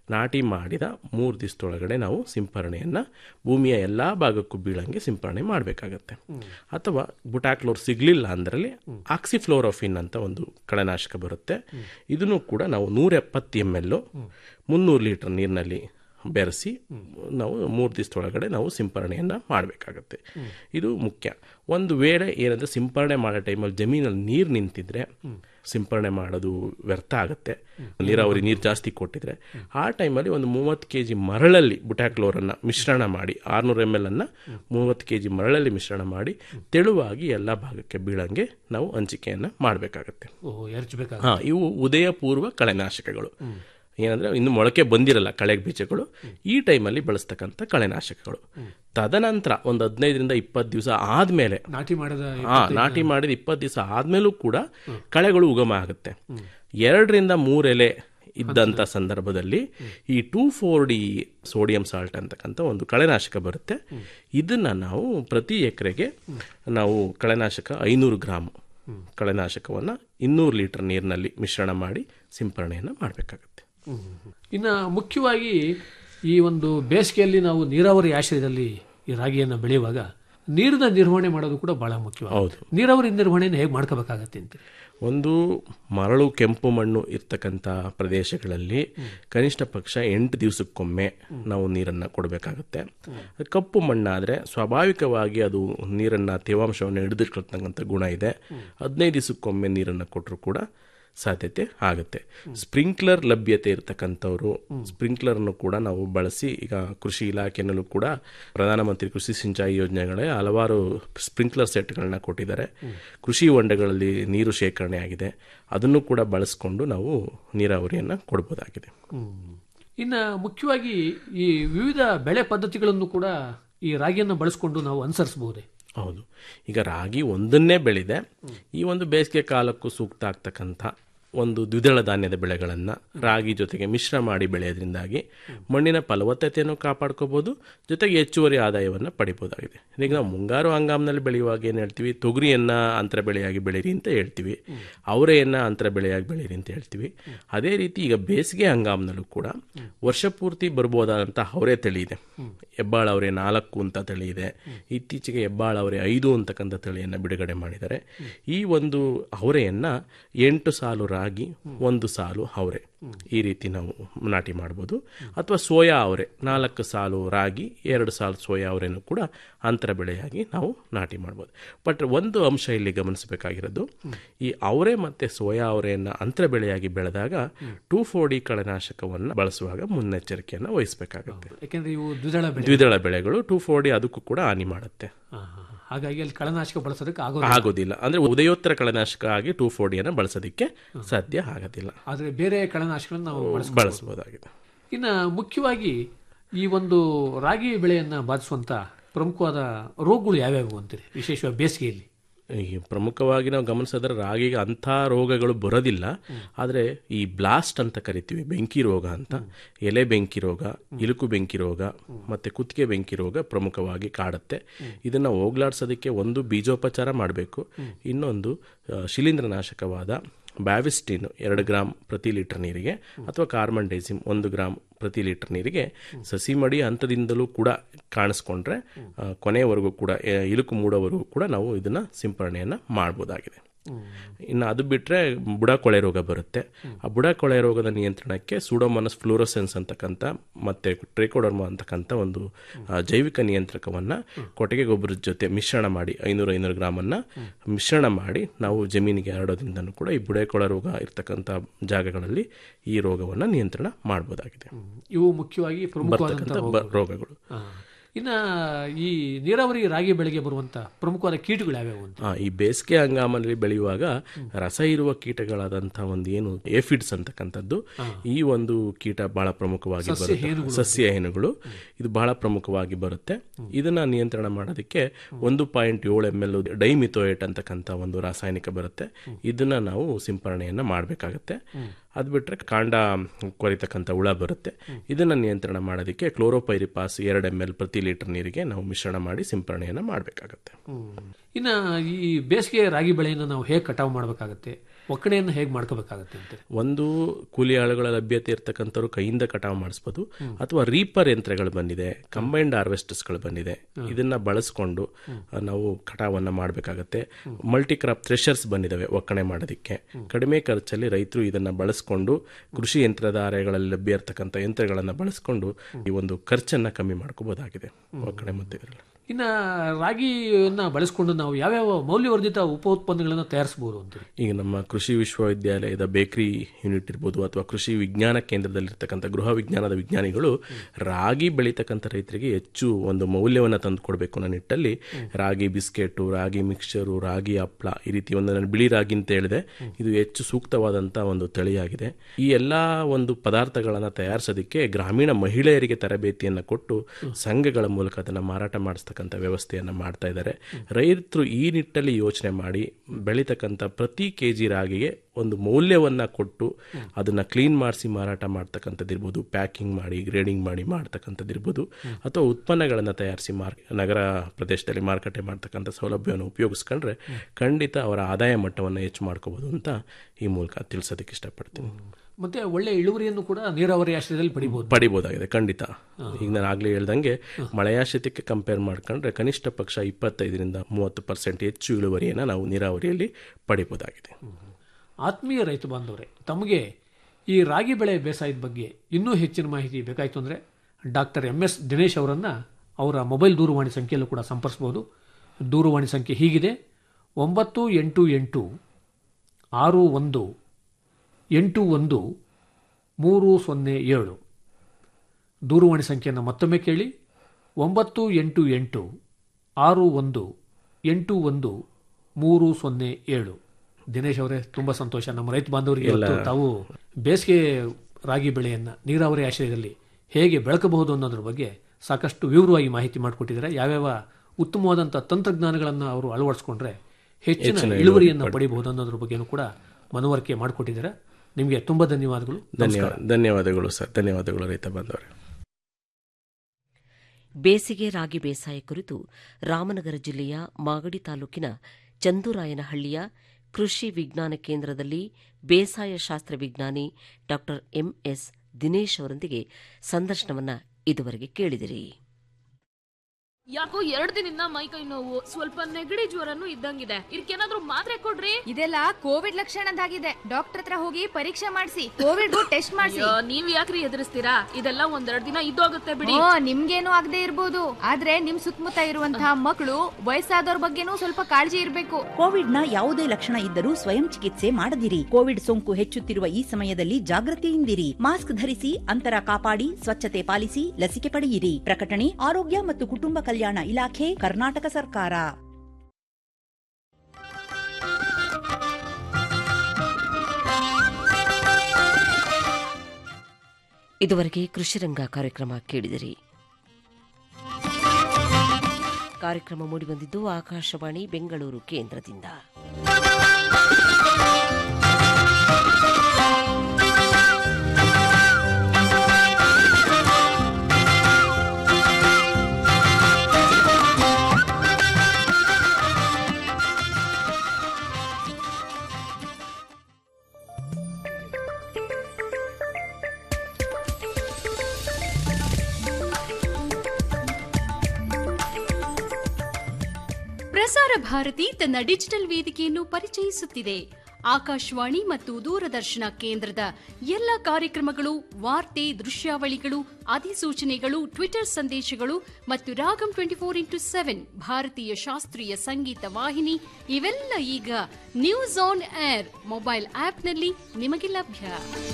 ನಾಟಿ ಮಾಡಿದ ಮೂರು ದಿವಸದೊಳಗಡೆ ನಾವು ಸಿಂಪರಣೆಯನ್ನು ಭೂಮಿಯ ಎಲ್ಲ ಭಾಗಕ್ಕೂ ಬೀಳಂಗೆ ಸಿಂಪರಣೆ ಮಾಡಬೇಕಾಗತ್ತೆ ಅಥವಾ ಬುಟಾಕ್ಲೋರ್ ಸಿಗಲಿಲ್ಲ ಅಂದ್ರಲ್ಲಿ ಆಕ್ಸಿಫ್ಲೋರೋಫಿನ್ ಅಂತ ಒಂದು ಕಳೆನಾಶಕ ಬರುತ್ತೆ ಇದನ್ನು ಕೂಡ ನಾವು ನೂರ ಎಪ್ಪತ್ತು ಎಮ್ ಎಲ್ ಮುನ್ನೂರು ಲೀಟರ್ ನೀರಿನಲ್ಲಿ ಬೆರೆಸಿ ನಾವು ಮೂರು ದಿವಸದೊಳಗಡೆ ನಾವು ಸಿಂಪರಣೆಯನ್ನು ಮಾಡಬೇಕಾಗತ್ತೆ ಇದು ಮುಖ್ಯ ಒಂದು ವೇಳೆ ಏನಂದ್ರೆ ಸಿಂಪರಣೆ ಮಾಡೋ ಟೈಮಲ್ಲಿ ಜಮೀನಲ್ಲಿ ನೀರು ನಿಂತಿದ್ರೆ ಸಿಂಪರಣೆ ಮಾಡೋದು ವ್ಯರ್ಥ ಆಗುತ್ತೆ ನೀರಾವರಿ ನೀರು ಜಾಸ್ತಿ ಕೊಟ್ಟಿದ್ರೆ ಆ ಟೈಮಲ್ಲಿ ಒಂದು ಮೂವತ್ತು ಕೆ ಜಿ ಮರಳಲ್ಲಿ ಬುಟಾಕ್ಲೋರನ್ನು ಮಿಶ್ರಣ ಮಾಡಿ ಆರುನೂರು ಎಮ್ ಎಲ್ ಅನ್ನು ಮೂವತ್ತು ಕೆ ಜಿ ಮರಳಲ್ಲಿ ಮಿಶ್ರಣ ಮಾಡಿ ತೆಳುವಾಗಿ ಎಲ್ಲ ಭಾಗಕ್ಕೆ ಬೀಳಂಗೆ ನಾವು ಹಂಚಿಕೆಯನ್ನು ಮಾಡಬೇಕಾಗತ್ತೆ ಓ ಎರಚಬೇಕಾಗ ಹಾಂ ಇವು ಉದಯ ಪೂರ್ವ ಕಳೆನಾಶಕಗಳು ಏನಂದ್ರೆ ಇನ್ನು ಮೊಳಕೆ ಬಂದಿರಲ್ಲ ಕಳೆ ಬೀಜಗಳು ಈ ಟೈಮಲ್ಲಿ ಬಳಸ್ತಕ್ಕಂಥ ಕಳೆನಾಶಕಗಳು ತದನಂತರ ಒಂದು ಹದಿನೈದರಿಂದ ಇಪ್ಪತ್ತು ದಿವಸ ಆದ್ಮೇಲೆ ನಾಟಿ ಮಾಡಿದ ಹಾ ನಾಟಿ ಮಾಡಿದ ಇಪ್ಪತ್ತು ದಿವಸ ಆದ್ಮೇಲೂ ಕೂಡ ಕಳೆಗಳು ಉಗಮ ಆಗುತ್ತೆ ಎರಡರಿಂದ ಮೂರು ಎಲೆ ಇದ್ದಂಥ ಸಂದರ್ಭದಲ್ಲಿ ಈ two four D sodium salt ಅಂತಕ್ಕಂಥ ಒಂದು ಕಳೆನಾಶಕ ಬರುತ್ತೆ ಇದನ್ನ ನಾವು ಪ್ರತಿ ಎಕರೆಗೆ ನಾವು ಕಳೆನಾಶಕ ಐನೂರು ಗ್ರಾಮ್ ಕಳೆನಾಶಕವನ್ನು ಇನ್ನೂರು ಲೀಟರ್ ನೀರಿನಲ್ಲಿ ಮಿಶ್ರಣ ಮಾಡಿ ಸಿಂಪರಣೆಯನ್ನು ಮಾಡಬೇಕಾಗುತ್ತೆ ಇನ್ನ ಮುಖ್ಯವಾಗಿ ಈ ಒಂದು ಬೇಸಿಗೆಯಲ್ಲಿ ನಾವು ನೀರಾವರಿ ಆಶ್ರಯದಲ್ಲಿ ಈ ರಾಗಿಯನ್ನು ಬೆಳೆಯುವಾಗ ನೀರಿನ ನಿರ್ವಹಣೆ ಮಾಡೋದು ಕೂಡ ಬಹಳ ಮುಖ್ಯ ಹೌದು ನೀರಾವರಿ ನಿರ್ವಹಣೆಯನ್ನು ಹೇಗೆ ಮಾಡ್ಕೋಬೇಕಾಗತ್ತೆ ಅಂತ ಒಂದು ಮರಳು ಕೆಂಪು ಮಣ್ಣು ಇರ್ತಕ್ಕಂಥ ಪ್ರದೇಶಗಳಲ್ಲಿ ಕನಿಷ್ಠ ಪಕ್ಷ ಎಂಟು ದಿವಸಕ್ಕೊಮ್ಮೆ ನಾವು ನೀರನ್ನು ಕೊಡಬೇಕಾಗುತ್ತೆ ಕಪ್ಪು ಮಣ್ಣಾದರೆ ಸ್ವಾಭಾವಿಕವಾಗಿ ಅದು ನೀರನ್ನು ತೇವಾಂಶವನ್ನು ಹಿಡಿದಿಟ್ಕೊಳ್ತಕ್ಕಂಥ ಗುಣ ಇದೆ ಹದಿನೈದು ದಿವಸಕ್ಕೊಮ್ಮೆ ನೀರನ್ನು ಕೊಟ್ಟರು ಕೂಡ ಸಾಧ್ಯತೆ ಆಗುತ್ತೆ ಸ್ಪ್ರಿಂಕ್ಲರ್ ಲಭ್ಯತೆ ಇರತಕ್ಕಂಥವ್ರು ಸ್ಪ್ರಿಂಕ್ಲರ್ನು ಕೂಡ ನಾವು ಬಳಸಿ ಈಗ ಕೃಷಿ ಇಲಾಖೆನಲ್ಲೂ ಕೂಡ ಪ್ರಧಾನಮಂತ್ರಿ ಕೃಷಿ ಸಿಂಚಾಯಿ ಯೋಜನೆಗಳೇ ಹಲವಾರು ಸ್ಪ್ರಿಂಕ್ಲರ್ ಸೆಟ್ಗಳನ್ನ ಕೊಟ್ಟಿದ್ದಾರೆ ಕೃಷಿ ಹೊಂಡಗಳಲ್ಲಿ ನೀರು ಶೇಖರಣೆ ಆಗಿದೆ ಅದನ್ನು ಕೂಡ ಬಳಸ್ಕೊಂಡು ನಾವು ನೀರಾವರಿಯನ್ನು ಕೊಡ್ಬೋದಾಗಿದೆ ಇನ್ನ ಮುಖ್ಯವಾಗಿ ಈ ವಿವಿಧ ಬೆಳೆ ಪದ್ಧತಿಗಳನ್ನು ಕೂಡ ಈ ರಾಗಿಯನ್ನು ಬಳಸಿಕೊಂಡು ನಾವು ಅನುಸರಿಸಬಹುದೇ ಹೌದು ಈಗ ರಾಗಿ ಒಂದನ್ನೇ ಬೆಳೆದೆ ಈ ಒಂದು ಬೇಸಿಗೆ ಕಾಲಕ್ಕೂ ಸೂಕ್ತ ಆಗ್ತಕ್ಕಂಥ ಒಂದು ದ್ವಿದಳ ಧಾನ್ಯದ ಬೆಳೆಗಳನ್ನು ರಾಗಿ ಜೊತೆಗೆ ಮಿಶ್ರ ಮಾಡಿ ಬೆಳೆಯೋದ್ರಿಂದಾಗಿ ಮಣ್ಣಿನ ಫಲವತ್ತತೆಯನ್ನು ಕಾಪಾಡ್ಕೋಬೋದು ಜೊತೆಗೆ ಹೆಚ್ಚುವರಿ ಆದಾಯವನ್ನು ಪಡಿಬೋದಾಗಿದೆ ಈಗ ನಾವು ಮುಂಗಾರು ಹಂಗಾಮಿನಲ್ಲಿ ಬೆಳೆಯುವಾಗ ಏನು ಹೇಳ್ತೀವಿ ತೊಗರಿಯನ್ನು ಅಂತರ ಬೆಳೆಯಾಗಿ ಬೆಳೀರಿ ಅಂತ ಹೇಳ್ತೀವಿ ಅವರೆಯನ್ನು ಅಂತರ ಬೆಳೆಯಾಗಿ ಬೆಳೀರಿ ಅಂತ ಹೇಳ್ತೀವಿ ಅದೇ ರೀತಿ ಈಗ ಬೇಸಿಗೆ ಹಂಗಾಮಿನಲ್ಲೂ ಕೂಡ ವರ್ಷ ಪೂರ್ತಿ ಬರ್ಬೋದಾದಂಥ ಅವರೇ ತಳಿ ಇದೆ ಹೆಬ್ಬಾಳ ಅವರೇ ನಾಲ್ಕು ಅಂತ ತಳಿ ಇದೆ ಇತ್ತೀಚೆಗೆ ಹೆಬ್ಬಾಳ ಅವರೇ ಐದು ಅಂತಕ್ಕಂಥ ತಳಿಯನ್ನು ಬಿಡುಗಡೆ ಮಾಡಿದ್ದಾರೆ ಈ ಒಂದು ಅವರೆಯನ್ನು ಎಂಟು ಸಾಲು ರಾಗಿ ಒಂದು ಸಾಲು ಅವರೆ ಈ ರೀತಿ ನಾವು ನಾಟಿ ಮಾಡ್ಬೋದು ಅಥವಾ ಸೋಯಾ ಅವರೆ ನಾಲ್ಕು ಸಾಲು ರಾಗಿ ಎರಡು ಸಾಲು ಸೋಯಾ ಅವರೆನೂ ಕೂಡ ಅಂತರ ಬೆಳೆಯಾಗಿ ನಾವು ನಾಟಿ ಮಾಡ್ಬೋದು ಬಟ್ ಒಂದು ಅಂಶ ಇಲ್ಲಿ ಗಮನಿಸಬೇಕಾಗಿರೋದು ಈ ಅವರೆ ಮತ್ತು ಸೋಯಾ ಅವರೆಯನ್ನು ಅಂತರ ಬೆಳೆಯಾಗಿ ಬೆಳೆದಾಗ ಟೂ ಫೋರ್ ಡಿ ಕಳೆನಾಶಕವನ್ನು ಬಳಸುವಾಗ ಮುನ್ನೆಚ್ಚರಿಕೆಯನ್ನು ವಹಿಸಬೇಕಾಗುತ್ತೆ ಯಾಕೆಂದ್ರೆ ಇವು ದ್ವಿದಳ ಬೆಳೆ ದ್ವಿದಳ ಬೆಳೆಗಳು ಟೂ ಫೋರ್ ಡಿ ಅದಕ್ಕೂ ಕೂಡ ಹಾನಿ ಮಾಡುತ್ತೆ ಹಾ, ಹಾ, ಹಾ. ಹಾಗಾಗಿ ಅಲ್ಲಿ ಕಳೆನಾಶಕ ಬಳಸೋದಕ್ಕೆ ಆಗೋದು ಆಗೋದಿಲ್ಲ ಅಂದ್ರೆ ಉದಯೋತ್ತರ ಕಳೆನಾಶಕ ಆಗಿ ಟೂ ಫೋರ್ ಡಿಯನ್ನು ಬಳಸೋದಕ್ಕೆ ಸಾಧ್ಯ ಆಗೋದಿಲ್ಲ ಆದ್ರೆ ಬೇರೆ ಕಳೆನಾಶಕಗಳನ್ನು ನಾವು ಬಳಸ್ಕೊಳ್ಬೋದು. ಬಳಸಬಹುದಾಗಿದೆ ಇನ್ನ ಮುಖ್ಯವಾಗಿ ಈ ಒಂದು ರಾಗಿ ಬೆಳೆಯನ್ನ ಬಾಧಿಸುವಂತ ಪ್ರಮುಖವಾದ ರೋಗಗಳು ಯಾವ್ಯಾವು ಅಂತೀರಿ ವಿಶೇಷವಾಗಿ ಬೇಸಿಗೆಯಲ್ಲಿ ಈ ಪ್ರಮುಖವಾಗಿ ನಾವು ಗಮನಿಸಿದ್ರೆ ರಾಗಿಗೆ ಅಂಥ ರೋಗಗಳು ಬರೋದಿಲ್ಲ ಆದರೆ ಈ ಬ್ಲಾಸ್ಟ್ ಅಂತ ಕರಿತೀವಿ ಬೆಂಕಿ ರೋಗ ಅಂತ ಎಲೆ ಬೆಂಕಿ ರೋಗ ಇಲುಕು ಬೆಂಕಿ ರೋಗ ಮತ್ತು ಕುತ್ತಿಗೆ ಬೆಂಕಿ ರೋಗ ಪ್ರಮುಖವಾಗಿ ಕಾಡುತ್ತೆ ಇದನ್ನು ಹೋಗ್ಲಾಡ್ಸೋದಕ್ಕೆ ಒಂದು ಬೀಜೋಪಚಾರ ಮಾಡಬೇಕು ಇನ್ನೊಂದು ಆ, ಶಿಲೀಂಧ್ರನಾಶಕವಾದ ಬ್ಯಾವಿಸ್ಟಿನ್ ಎರಡು ಗ್ರಾಮ್ ಪ್ರತಿ ಲೀಟರ್ ನೀರಿಗೆ ಅಥವಾ ಕಾರ್ಬನ್ ಡೈಸಿಮ್ ಒಂದು ಗ್ರಾಮ್ ಪ್ರತಿ ಲೀಟರ್ ನೀರಿಗೆ ಸಸಿ ಮಡಿ ಹಂತದಿಂದಲೂ ಕೂಡ ಕಾಣಿಸ್ಕೊಂಡ್ರೆ ಆ, ಕೊನೆಯವರೆಗೂ ಕೂಡ ಆ, ಇಲುಕು ಮೂಡೋವರೆಗೂ ಕೂಡ ನಾವು ಇದನ್ನು ಸಿಂಪರಣೆಯನ್ನು ಮಾಡ್ಬೋದಾಗಿದೆ ಇನ್ನು ಅದು ಬಿಟ್ಟರೆ ಬುಡ ಕೊಳೆ ರೋಗ ಬರುತ್ತೆ ಆ ಬುಡ ಕೊಳೆ ರೋಗದ ನಿಯಂತ್ರಣಕ್ಕೆ ಸೂಡೋಮನಸ್ ಫ್ಲೂರೋಸೆನ್ಸ್ ಅಂತಕ್ಕಂಥ ಮತ್ತೆ ಟ್ರೇಕೋಡರ್ಮಾ ಅಂತಕ್ಕಂಥ ಒಂದು ಆ, ಜೈವಿಕ ನಿಯಂತ್ರಕವನ್ನು ಕೊಟ್ಟಿಗೆ ಗೊಬ್ಬರದ ಜೊತೆ ಮಿಶ್ರಣ ಮಾಡಿ ಐನೂರು ಐನೂರು ಗ್ರಾಮನ್ನು ಮಿಶ್ರಣ ಮಾಡಿ ನಾವು ಜಮೀನಿಗೆ ಹರಡೋದ್ರಿಂದನೂ ಕೂಡ ಈ ಬುಡ ಕೊಳೆ ರೋಗ ಇರ್ತಕ್ಕಂಥ ಜಾಗಗಳಲ್ಲಿ ಈ ರೋಗವನ್ನು ನಿಯಂತ್ರಣ ಮಾಡ್ಬೋದಾಗಿದೆ ಇವು ಮುಖ್ಯವಾಗಿ ಪ್ರಮುಖವಾದಂತಹ ಬರ್ತಕ್ಕಂಥ ಬ- ರೋಗಗಳು ಹಾ. ಇನ್ನ ಈ ನೀರಾವರಿ ರಾಗಿ ಬೆಳೆಗೆ ಬರುವಂತ ಪ್ರಮುಖವಾದ ಕೀಟಗಳು ಯಾವ್ಯಾವು ಅಂತ ಆ, ಈ ಬೇಸಿಗೆ ಹಂಗಾಮಲ್ಲಿ ಬೆಳೆಯುವಾಗ ರಸ ಇರುವ ಕೀಟಗಳಾದಂಥ ಒಂದು ಏನು ಏಫಿಡ್ಸ್ ಅಂತಕ್ಕಂಥದ್ದು ಈ ಒಂದು ಕೀಟ ಬಹಳ ಪ್ರಮುಖವಾಗಿ ಸಸ್ಯ ಬರುತ್ತೆ ಹೇನುಗಳು. ಸಸ್ಯ ಹೇನುಗಳು ಇದು ಬಹಳ ಪ್ರಮುಖವಾಗಿ ಬರುತ್ತೆ ಇದನ್ನ ನಿಯಂತ್ರಣ ಮಾಡೋದಕ್ಕೆ ಒಂದು ಪಾಯಿಂಟ್ ಏಳು ಎಮ್ ಎಲ್ ಡೈಮಿಥೋಯೇಟ್ ಅಂತಕ್ಕಂಥ ಒಂದು ರಾಸಾಯನಿಕ ಬರುತ್ತೆ ಇದನ್ನ ನಾವು ಸಿಂಪರಣೆಯನ್ನ ಮಾಡಬೇಕಾಗತ್ತೆ ಅದು ಬಿಟ್ರೆ ಕಾಂಡ ಕೊರಿತಕ್ಕಂಥ ಹುಳ ಬರುತ್ತೆ ಇದನ್ನ ನಿಯಂತ್ರಣ ಮಾಡೋದಕ್ಕೆ ಕ್ಲೋರೋಪೈರಿಪಾಸ್ ಎರಡು ಎಮ್ ಎಲ್ ಪ್ರತಿ ಲೀಟರ್ ನೀರಿಗೆ ನಾವು ಮಿಶ್ರಣ ಮಾಡಿ ಸಿಂಪರಣೆಯನ್ನ ಮಾಡಬೇಕಾಗತ್ತೆ ಇನ್ನ ಈ ಬೇಸಿಗೆ ರಾಗಿ ಬೆಳೆಯನ್ನು ನಾವು ಹೇಗೆ ಕಟಾವು ಮಾಡಬೇಕಾಗತ್ತೆ ಒಕ್ಕಣೆಯನ್ನು ಹೇಗೆ ಮಾಡ್ಕೋಬೇಕಾಗತ್ತೆ ಅಂತ ಒಂದು ಕೂಲಿ ಆಳುಗಳ ಲಭ್ಯತೆ ಇರ್ತಕ್ಕಂಥವ್ರು ಕೈಯಿಂದ ಕಟಾವು ಮಾಡಿಸ್ಬೋದು ಅಥವಾ ರೀಪರ್ ಯಂತ್ರಗಳು ಬಂದಿದೆ ಕಂಬೈನ್ಡ್ ಹಾರ್ವೆಸ್ಟರ್ಸ್ಗಳು ಬಂದಿದೆ ಇದನ್ನ ಬಳಸ್ಕೊಂಡು ಆ, ನಾವು ಕಟಾವನ್ನ ಮಾಡಬೇಕಾಗತ್ತೆ ಮಲ್ಟಿ ಕ್ರಾಪ್ ಥ್ರೆಷರ್ಸ್ ಬಂದಿದಾವೆ ಒಕ್ಕಣೆ ಮಾಡೋದಕ್ಕೆ ಕಡಿಮೆ ಖರ್ಚಲ್ಲಿ ರೈತರು ಇದನ್ನ ಬಳಸ್ಕೊಂಡು ಕೃಷಿ ಯಂತ್ರಧಾರೆಗಳಲ್ಲಿ ಲಭ್ಯ ಇರ್ತಕ್ಕಂಥ ಯಂತ್ರಗಳನ್ನ ಬಳಸ್ಕೊಂಡು ಈ ಒಂದು ಖರ್ಚನ್ನ ಕಮ್ಮಿ ಮಾಡ್ಕೋಬಹುದಾಗಿದೆ ಒಕ್ಕಣೆ ಮತ್ತು ಇದರಲ್ಲಿ ಇನ್ನು ರಾಗಿಯನ್ನ ಬಳಸ್ಕೊಂಡು ನಾವು ಯಾವ್ಯಾವ ಮೌಲ್ಯವರ್ಧಿತ ಉಪ ಉತ್ಪನ್ನಗಳನ್ನು ತಯಾರಿಸಬಹುದು ಅಂತ ಈಗ ನಮ್ಮ ಕೃಷಿ ವಿಶ್ವವಿದ್ಯಾಲಯದ ಬೇಕರಿ ಯೂನಿಟ್ ಇರ್ಬೋದು ಅಥವಾ ಕೃಷಿ ವಿಜ್ಞಾನ ಕೇಂದ್ರದಲ್ಲಿರ್ತಕ್ಕಂಥ ಗೃಹ ವಿಜ್ಞಾನದ ವಿಜ್ಞಾನಿಗಳು ರಾಗಿ ಬೆಳೀತಕ್ಕಂಥ ರೈತರಿಗೆ ಹೆಚ್ಚು ಒಂದು ಮೌಲ್ಯವನ್ನು ತಂದು ಕೊಡಬೇಕು ಅನ್ನೋ ನಿಟ್ಟಲ್ಲಿ ರಾಗಿ ಬಿಸ್ಕೆಟು ರಾಗಿ ಮಿಕ್ಸ್ಚರು ರಾಗಿ ಹಪ್ಪಳ ಈ ರೀತಿ ಒಂದು ನಾನು ಬಿಳಿ ರಾಗಿ ಅಂತ ಹೇಳಿದೆ ಇದು ಹೆಚ್ಚು ಸೂಕ್ತವಾದಂಥ ಒಂದು ತಳಿಯಾಗಿದೆ ಈ ಎಲ್ಲ ಒಂದು ಪದಾರ್ಥಗಳನ್ನು ತಯಾರಿಸೋದಕ್ಕೆ ಗ್ರಾಮೀಣ ಮಹಿಳೆಯರಿಗೆ ತರಬೇತಿಯನ್ನು ಕೊಟ್ಟು ಸಂಘಗಳ ಮೂಲಕ ಅದನ್ನು ಮಾರಾಟ ಮಾಡಿಸ್ತಕ್ಕಂಥ ವ್ಯವಸ್ಥೆಯನ್ನು ಮಾಡ್ತಾ ಇದ್ದಾರೆ ರೈತರು ಈ ನಿಟ್ಟಲ್ಲಿ ಯೋಚನೆ ಮಾಡಿ ಬೆಳೀತಕ್ಕಂಥ ಪ್ರತಿ ಕೆ ಜಿ ರಾಗಿಗೆ ಒಂದು ಮೌಲ್ಯವನ್ನು ಕೊಟ್ಟು ಅದನ್ನು ಕ್ಲೀನ್ ಮಾಡಿಸಿ ಮಾರಾಟ ಮಾಡ್ತಕ್ಕಂಥದ್ದಿರ್ಬೋದು ಪ್ಯಾಕಿಂಗ್ ಮಾಡಿ ಗ್ರೇಡಿಂಗ್ ಮಾಡಿ ಮಾಡ್ತಕ್ಕಂಥದ್ದಿರ್ಬೋದು ಅಥವಾ ಉತ್ಪನ್ನಗಳನ್ನು ತಯಾರಿಸಿ ಮಾರ್ ನಗರ ಪ್ರದೇಶದಲ್ಲಿ ಮಾರುಕಟ್ಟೆ ಮಾಡ್ತಕ್ಕಂಥ ಸೌಲಭ್ಯವನ್ನು ಉಪಯೋಗಿಸ್ಕೊಂಡ್ರೆ ಖಂಡಿತ ಅವರ ಆದಾಯ ಮಟ್ಟವನ್ನು ಹೆಚ್ಚು ಮಾಡ್ಕೋಬೋದು ಅಂತ ಈ ಮೂಲಕ ತಿಳಿಸೋದಕ್ಕೆ ಇಷ್ಟಪಡ್ತೀನಿ ಮತ್ತೆ ಒಳ್ಳೆ ಇಳುವರಿಯನ್ನು ಕೂಡ ನೀರಾವರಿ ಆಶ್ರಯದಲ್ಲಿ ಪಡಿಬಹುದು ಪಡಿಬೋದಾಗಿದೆ ಖಂಡಿತ ಈಗ ನಾನು ಆಗ್ಲೇ ಹೇಳ್ದಂಗೆ ಮಳೆಯಾಶ್ರಿತಕ್ಕೆ ಕಂಪೇರ್ ಮಾಡ್ಕೊಂಡ್ರೆ ಕನಿಷ್ಠ ಪಕ್ಷ ಇಪ್ಪತ್ತೈದರಿಂದ ಮೂವತ್ತು ಪರ್ಸೆಂಟ್ ಹೆಚ್ಚು ಇಳುವರಿಯನ್ನು ನಾವು ನೀರಾವರಿಯಲ್ಲಿ ಪಡಿಬೋದಾಗಿದೆ ಆತ್ಮೀಯ ರೈತ ಬಾಂಧವರೇ ತಮಗೆ ಈ ರಾಗಿ ಬೆಳೆ ಬೇಸಾಯದ ಬಗ್ಗೆ ಇನ್ನೂ ಹೆಚ್ಚಿನ ಮಾಹಿತಿ ಬೇಕಾಯಿತು ಅಂದರೆ ಡಾಕ್ಟರ್ ಎಂ ಎಸ್ ದಿನೇಶ್ ಅವರನ್ನು ಅವರ ಮೊಬೈಲ್ ದೂರವಾಣಿ ಸಂಖ್ಯೆಯಲ್ಲೂ ಕೂಡ ಸಂಪರ್ಸ್ಬೋದು ದೂರವಾಣಿ ಸಂಖ್ಯೆ ಹೀಗಿದೆ ಒಂಬತ್ತು ಎಂಟು ಎಂಟು ಆರು ಒಂದು ಎಂಟು ಒಂದು ಮೂರು ಸೊನ್ನೆ ಏಳು ದೂರವಾಣಿ ಸಂಖ್ಯೆಯನ್ನು ಮತ್ತೊಮ್ಮೆ ಕೇಳಿ ಒಂಬತ್ತು ಎಂಟು ಎಂಟು ಆರು ಒಂದು ಎಂಟು ಒಂದು ಮೂರು ಸೊನ್ನೆ ಏಳು ದಿನೇಶ್ ಅವರೇ ತುಂಬಾ ಸಂತೋಷ ನಮ್ಮ ರೈತ ಬಾಂಧವರಿಗೆ ಎಲ್ಲ- ಇವತ್ತು ತಾವು ಬೇಸಿಗೆ ರಾಗಿ ಬೆಳೆಯನ್ನ ನೀರಾವರಿ ಆಶ್ರಯದಲ್ಲಿ ಹೇಗೆ ಬೆಳಕಬಹುದು ಅನ್ನೋದ್ರ ಬಗ್ಗೆ ಸಾಕಷ್ಟು ವಿವರವಾಗಿ ಮಾಹಿತಿ ಮಾಡಿಕೊಟ್ಟಿದ್ದಾರೆ ಯಾವ್ಯಾವ ಉತ್ತಮವಾದಂಥ ತಂತ್ರಜ್ಞಾನಗಳನ್ನು ಅವರು ಅಳವಡಿಸ್ಕೊಂಡ್ರೆ ಹೆಚ್ಚಿನ ಹೆಚ್ಚಿನ ಇಳುವರಿ ಇಳುವರಿಯನ್ನು ಪಡ್- ಪಡಿಬಹುದು ಅನ್ನೋದ್ರ ಬಗ್ಗೆನೂ ಕೂಡ ಮನವರಿಕೆ ಮಾಡಿಕೊಟ್ಟಿದ್ದಾರೆ ನಿಮಗೆ ತುಂಬಾ ಧನ್ಯವಾದಗಳು ಧನ್ಯವಾದ ಧನ್ಯವಾದಗಳು ಸರ್ ಧನ್ಯವಾದಗಳು ರೈತ ಬಾಂಧವರೇ ಬೇಸಿಗೆ ರಾಗಿ ಬೇಸಾಯ ಕುರಿತು ರಾಮನಗರ ಜಿಲ್ಲೆಯ ಮಾಗಡಿ ತಾಲೂಕಿನ ಚಂದುರಾಯನಹಳ್ಳಿಯ ಕೃಷಿ ವಿಜ್ಞಾನ ಕೇಂದ್ರದಲ್ಲಿ ಬೇಸಾಯ ಶಾಸ್ತ್ರ ವಿಜ್ಞಾನಿ ಡಾ ಎಂಎಸ್ ದಿನೇಶ್ ಅವರೊಂದಿಗೆ ಸಂದರ್ಶನವನ್ನ ಇದುವರೆಗೆ ಕೇಳಿದಿರಿ ಯಾಕೋ ಎರಡ್ ದಿನದಿಂದ ಮೈ ಕೈ ನೋವು ಸ್ವಲ್ಪ ನೆಗಡಿ ಜ್ವರನು ಇದ್ದಂಗಿದೆ ಇದಕ್ಕೇನಾದ್ರೂ ಮಾತ್ರೆ ಕೊಡ್ರಿ ಇದೆಲ್ಲ ಕೋವಿಡ್ ಲಕ್ಷಣದಾಗಿದೆ ಡಾಕ್ಟರ್ ಹತ್ರ ಹೋಗಿ ಪರೀಕ್ಷೆ ಮಾಡಿಸಿ ಕೋವಿಡ್ ಟೆಸ್ಟ್ ಮಾಡಿಸಿ ಅಯ್ಯೋ, ನೀವ್ ಯಾಕ್ರಿ ಎದುರಿಸ್ತೀರಾ ಇದೆಲ್ಲ ಒಂದೆರಡ್ ದಿನ ಇದ್ದೋಗುತ್ತೆ ಬಿಡಿ ಓ ನಿಮ್ಗೇನು ಆಗದೆ ಇರ್ಬೋದು ಆದ್ರೆ ನಿಮ್ ಸುತ್ತಮುತ್ತ ಇರುವಂತಹ ಮಕ್ಕಳು ವಯಸ್ಸಾದವ್ರ ಬಗ್ಗೆನೂ ಸ್ವಲ್ಪ ಕಾಳಜಿ ಇರ್ಬೇಕು ಕೋವಿಡ್ನ ಯಾವುದೇ ಲಕ್ಷಣ ಇದ್ದರೂ ಸ್ವಯಂ ಚಿಕಿತ್ಸೆ ಮಾಡದಿರಿ ಕೋವಿಡ್ ಸೋಂಕು ಹೆಚ್ಚುತ್ತಿರುವ ಈ ಸಮಯದಲ್ಲಿ ಜಾಗೃತಿಯಿಂದಿರಿ ಮಾಸ್ಕ್ ಧರಿಸಿ ಅಂತರ ಕಾಪಾಡಿ ಸ್ವಚ್ಛತೆ ಪಾಲಿಸಿ ಲಸಿಕೆ ಪಡೆಯಿರಿ ಪ್ರಕಟಣೆ ಆರೋಗ್ಯ ಮತ್ತು ಕುಟುಂಬ ಕಲ್ಯಾಣ ಇಲಾಖೆ ಕರ್ನಾಟಕ ಸರ್ಕಾರ ಇದುವರೆಗೆ ಕೃಷಿರಂಗ ಕಾರ್ಯಕ್ರಮ ಕೇಳಿದಿರಿ ಕಾರ್ಯಕ್ರಮ ಮೂಡಿಬಂದಿದ್ದು ಆಕಾಶವಾಣಿ ಬೆಂಗಳೂರು ಕೇಂದ್ರದಿಂದ ಪ್ರಸಾರ ಭಾರತಿ ತನ್ನ ಡಿಜಿಟಲ್ ವೇದಿಕೆಯನ್ನು ಪರಿಚಯಿಸುತ್ತಿದೆ ಆಕಾಶವಾಣಿ ಮತ್ತು ದೂರದರ್ಶನ ಕೇಂದ್ರದ ಎಲ್ಲ ಕಾರ್ಯಕ್ರಮಗಳು ವಾರ್ತೆ ದೃಶ್ಯಾವಳಿಗಳು ಅಧಿಸೂಚನೆಗಳು ಟ್ವಿಟರ್ ಸಂದೇಶಗಳು ಮತ್ತು Raagam twenty four into seven ಭಾರತೀಯ ಶಾಸ್ತ್ರೀಯ ಸಂಗೀತ ವಾಹಿನಿ ಇವೆಲ್ಲ ಈಗ ನ್ಯೂಸ್ ಆನ್ ಏರ್ ಮೊಬೈಲ್ ಆಪ್ನಲ್ಲಿ ನಿಮಗೆ ಲಭ್ಯ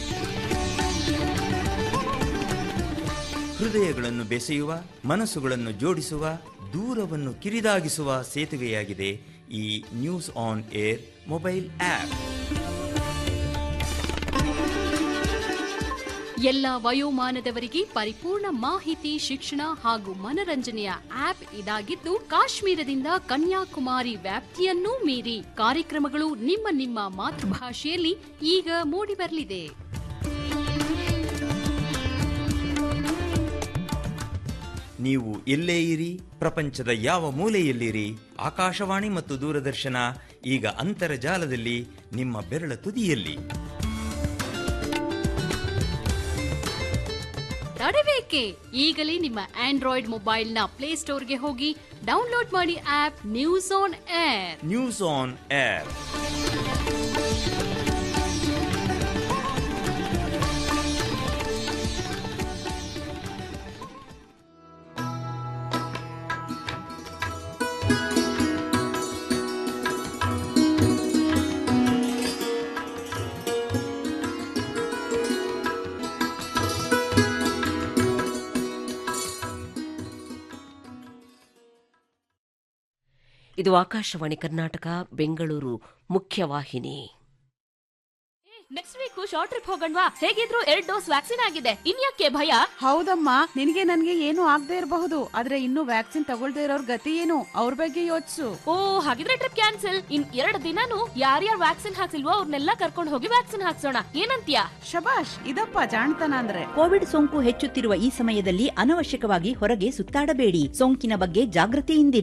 ಹೃದಯಗಳನ್ನು ಬೆಸೆಯುವ ಮನಸ್ಸುಗಳನ್ನು ಜೋಡಿಸುವ ದೂರವನ್ನು ಕಿರಿದಾಗಿಸುವ ಸೇತುವೆಯಾಗಿದೆ ಈ news on air mobile app ಎಲ್ಲ ವಯೋಮಾನದವರಿಗೆ ಪರಿಪೂರ್ಣ ಮಾಹಿತಿ ಶಿಕ್ಷಣ ಹಾಗೂ ಮನರಂಜನೆಯ ಆಪ್ ಇದಾಗಿದ್ದು ಕಾಶ್ಮೀರದಿಂದ ಕನ್ಯಾಕುಮಾರಿ ವ್ಯಾಪ್ತಿಯನ್ನೂ ಮೀರಿ ಕಾರ್ಯಕ್ರಮಗಳು ನಿಮ್ಮ ನಿಮ್ಮ ಮಾತೃಭಾಷೆಯಲ್ಲಿ ಈಗ ಮೂಡಿಬರಲಿದೆ ನೀವು ಎಲ್ಲೇ ಇರಿ ಪ್ರಪಂಚದ ಯಾವ ಮೂಲೆಯಲ್ಲಿರಿ ಆಕಾಶವಾಣಿ ಮತ್ತು ದೂರದರ್ಶನ ಈಗ ಅಂತರ್ಜಾಲದಲ್ಲಿ ನಿಮ್ಮ ಬೆರಳ ತುದಿಯಲ್ಲಿ ತಡಬೇಕೆ ಈಗಲೇ ನಿಮ್ಮ ಆಂಡ್ರಾಯ್ಡ್ ಮೊಬೈಲ್ನ ಪ್ಲೇಸ್ಟೋರ್ಗೆ ಹೋಗಿ ಡೌನ್ಲೋಡ್ ಮಾಡಿ app news on air news on air ಇದು ಆಕಾಶವಾಣಿ ಕರ್ನಾಟಕ ಬೆಂಗಳೂರು ಮುಖ್ಯವಾಹಿನಿ ನೆಕ್ಸ್ಟ್ ವೀಕ್ ಶಾರ್ಟ್ ಟ್ರಿಪ್ ಹೋಗಣ್ವಾ ಹೇಗಿದ್ರು ಎರಡ್ ಡೋಸ್ ವ್ಯಾಕ್ಸಿನ್ ಆಗಿದೆ ಇನ್ಯಾಕೆ ಭಯ ಹೌದಮ್ಮ ನಿನಗೆ ನನ್ಗೆ ಏನು ಆಗದೆ ಇರಬಹುದು ಆದ್ರೆ ಇನ್ನು ವ್ಯಾಕ್ಸಿನ್ ತಗೊಳ್ದೇ ಇರೋರ್ ಗತಿ ಏನು ಅವ್ರ ಬಗ್ಗೆ ಯೋಚಿಸು ಓ ಹಾಗಿದ್ರೆ ಟ್ರಿಪ್ ಕ್ಯಾನ್ಸಲ್ ಇನ್ ಎರಡು ದಿನಾನು ಯಾರ್ಯಾರು ವ್ಯಾಕ್ಸಿನ್ ಹಾಕ್ಸಿಲ್ವೋ ಅವ್ರನ್ನೆಲ್ಲ ಕರ್ಕೊಂಡು ಹೋಗಿ ವ್ಯಾಕ್ಸಿನ್ ಹಾಕ್ಸೋಣ ಏನಂತ್ಯಾ ಶಬಾಷ್ ಇದಪ್ಪ ಜಾಣ್ತನ ಅಂದ್ರೆ ಕೋವಿಡ್ ಸೋಂಕು ಹೆಚ್ಚುತ್ತಿರುವ ಈ ಸಮಯದಲ್ಲಿ ಅನವಶ್ಯಕವಾಗಿ ಹೊರಗೆ ಸುತ್ತಾಡಬೇಡಿ ಸೋಂಕಿನ ಬಗ್ಗೆ ಜಾಗೃತಿಯಿಂದಿರಿ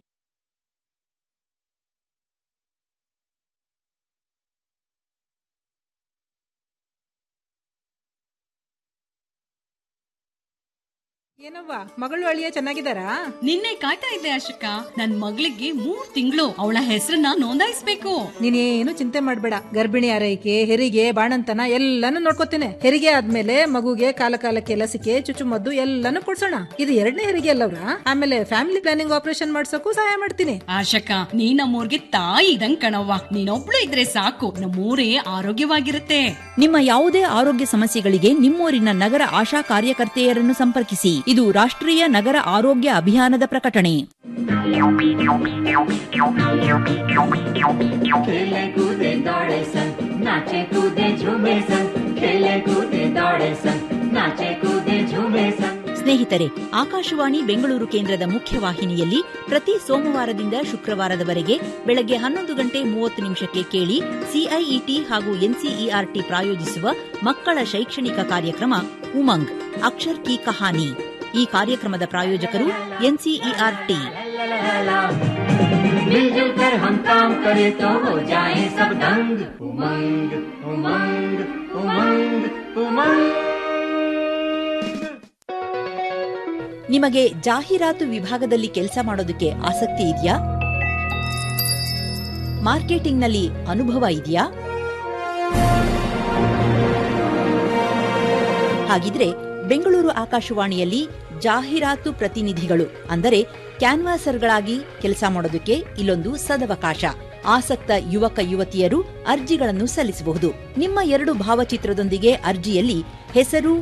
ಏನವ್ವ ಮಗಳು ಅಳಿಯ ಚೆನ್ನಾಗಿದ್ದಾರಾ ನಿನ್ನೆ ಕಾಯ್ತಾ ಇದ್ದೆ ಅಶೋಕ ನನ್ ಮಗಳಿಗೆ ಮೂರ್ ತಿಂಗಳು ಅವಳ ಹೆಸರನ್ನ ನೋಂದಾಯಿಸ್ಬೇಕು ನೀನೇನು ಚಿಂತೆ ಮಾಡ್ಬೇಡ ಗರ್ಭಿಣಿ ಆರೈಕೆ ಹೆರಿಗೆ ಬಾಣಂತನ ಎಲ್ಲಾನು ನೋಡ್ಕೋತೇನೆ ಹೆರಿಗೆ ಆದ್ಮೇಲೆ ಮಗುಗೆ ಕಾಲ ಕಾಲಕ್ಕೆ ಲಸಿಕೆ ಚುಚ್ಚುಮದ್ದು ಎಲ್ಲಾನು ಕೊಡ್ಸೋಣ ಇದು ಎರಡನೇ ಹೆರಿಗೆ ಅಲ್ಲವ್ರ ಆಮೇಲೆ ಫ್ಯಾಮಿಲಿ ಪ್ಲಾನಿಂಗ್ ಆಪರೇಷನ್ ಮಾಡ್ಸೋಕು ಸಹಾಯ ಮಾಡ್ತೀನಿ ಆಶಕ ನೀ ನಮ್ಮೂರ್ಗೆ ತಾಯಿ ಇದಂಗ್ ಕಣವ್ವ ನೀನೊಬ್ಳು ಇದ್ರೆ ಸಾಕು ನಮ್ಮೂರೇ ಆರೋಗ್ಯವಾಗಿರುತ್ತೆ ನಿಮ್ಮ ಯಾವುದೇ ಆರೋಗ್ಯ ಸಮಸ್ಯೆಗಳಿಗೆ ನಿಮ್ಮೂರಿನ ನಗರ ಆಶಾ ಕಾರ್ಯಕರ್ತೆಯರನ್ನು ಸಂಪರ್ಕಿಸಿ ಇದು ರಾಷ್ಟ್ರೀಯ ನಗರ ಆರೋಗ್ಯ ಅಭಿಯಾನದ ಪ್ರಕಟಣೆ खेले कूदे दौड़े सन नाचे कूदे झूमे सन खेले कूदे दौड़े सन नाचे कूदे झूमे सन ಸ್ನೇಹಿತರೆ ಆಕಾಶವಾಣಿ ಬೆಂಗಳೂರು ಕೇಂದ್ರದ ಮುಖ್ಯವಾಹಿನಿಯಲ್ಲಿ ಪ್ರತಿ ಸೋಮವಾರದಿಂದ ಶುಕ್ರವಾರದವರೆಗೆ ಬೆಳಗ್ಗೆ ಹನ್ನೊಂದು ಗಂಟೆ ಮೂವತ್ತು ನಿಮಿಷಕ್ಕೆ ಕೇಳಿ ಸಿಐಇಟಿ ಹಾಗೂ ಎನ್ಸಿಇಆರ್ಟಿ ಪ್ರಾಯೋಜಿಸುವ ಮಕ್ಕಳ ಶೈಕ್ಷಣಿಕ ಕಾರ್ಯಕ್ರಮ ಉಮಂಗ್ ಅಕ್ಷರ್ ಕಿ ಕಹಾನಿ ಈ ಕಾರ್ಯಕ್ರಮದ ಪ್ರಾಯೋಜಕರು ಎನ್ಸಿಇಆರ್ಟಿ मिलजुल कर हम काम करें तो हो जाए सब दंग उमंग उमंग उमंग उमंग ನಿಮಗೆ ಜಾಹೀರಾತು ವಿಭಾಗದಲ್ಲಿ ಕೆಲಸ ಮಾಡೋದಕ್ಕೆ ಆಸಕ್ತಿ ಇದೆಯಾ ಮಾರ್ಕೆಟಿಂಗ್ನಲ್ಲಿ ಅನುಭವ ಇದೆಯಾ ಹಾಗಿದ್ರೆ ಬೆಂಗಳೂರು ಆಕಾಶವಾಣಿಯಲ್ಲಿ ಜಾಹೀರಾತು ಪ್ರತಿನಿಧಿಗಳು ಅಂದರೆ ಕ್ಯಾನ್ವಾಸರ್ಗಳಾಗಿ ಕೆಲಸ ಮಾಡೋದಕ್ಕೆ ಇಲ್ಲೊಂದು ಸದವಕಾಶ ಆಸಕ್ತ ಯುವಕ ಯುವತಿಯರು ಅರ್ಜಿಗಳನ್ನು ಸಲ್ಲಿಸಬಹುದು ನಿಮ್ಮ ಎರಡು ಭಾವಚಿತ್ರದೊಂದಿಗೆ ಅರ್ಜಿಯಲ್ಲಿ ಹೆಸರು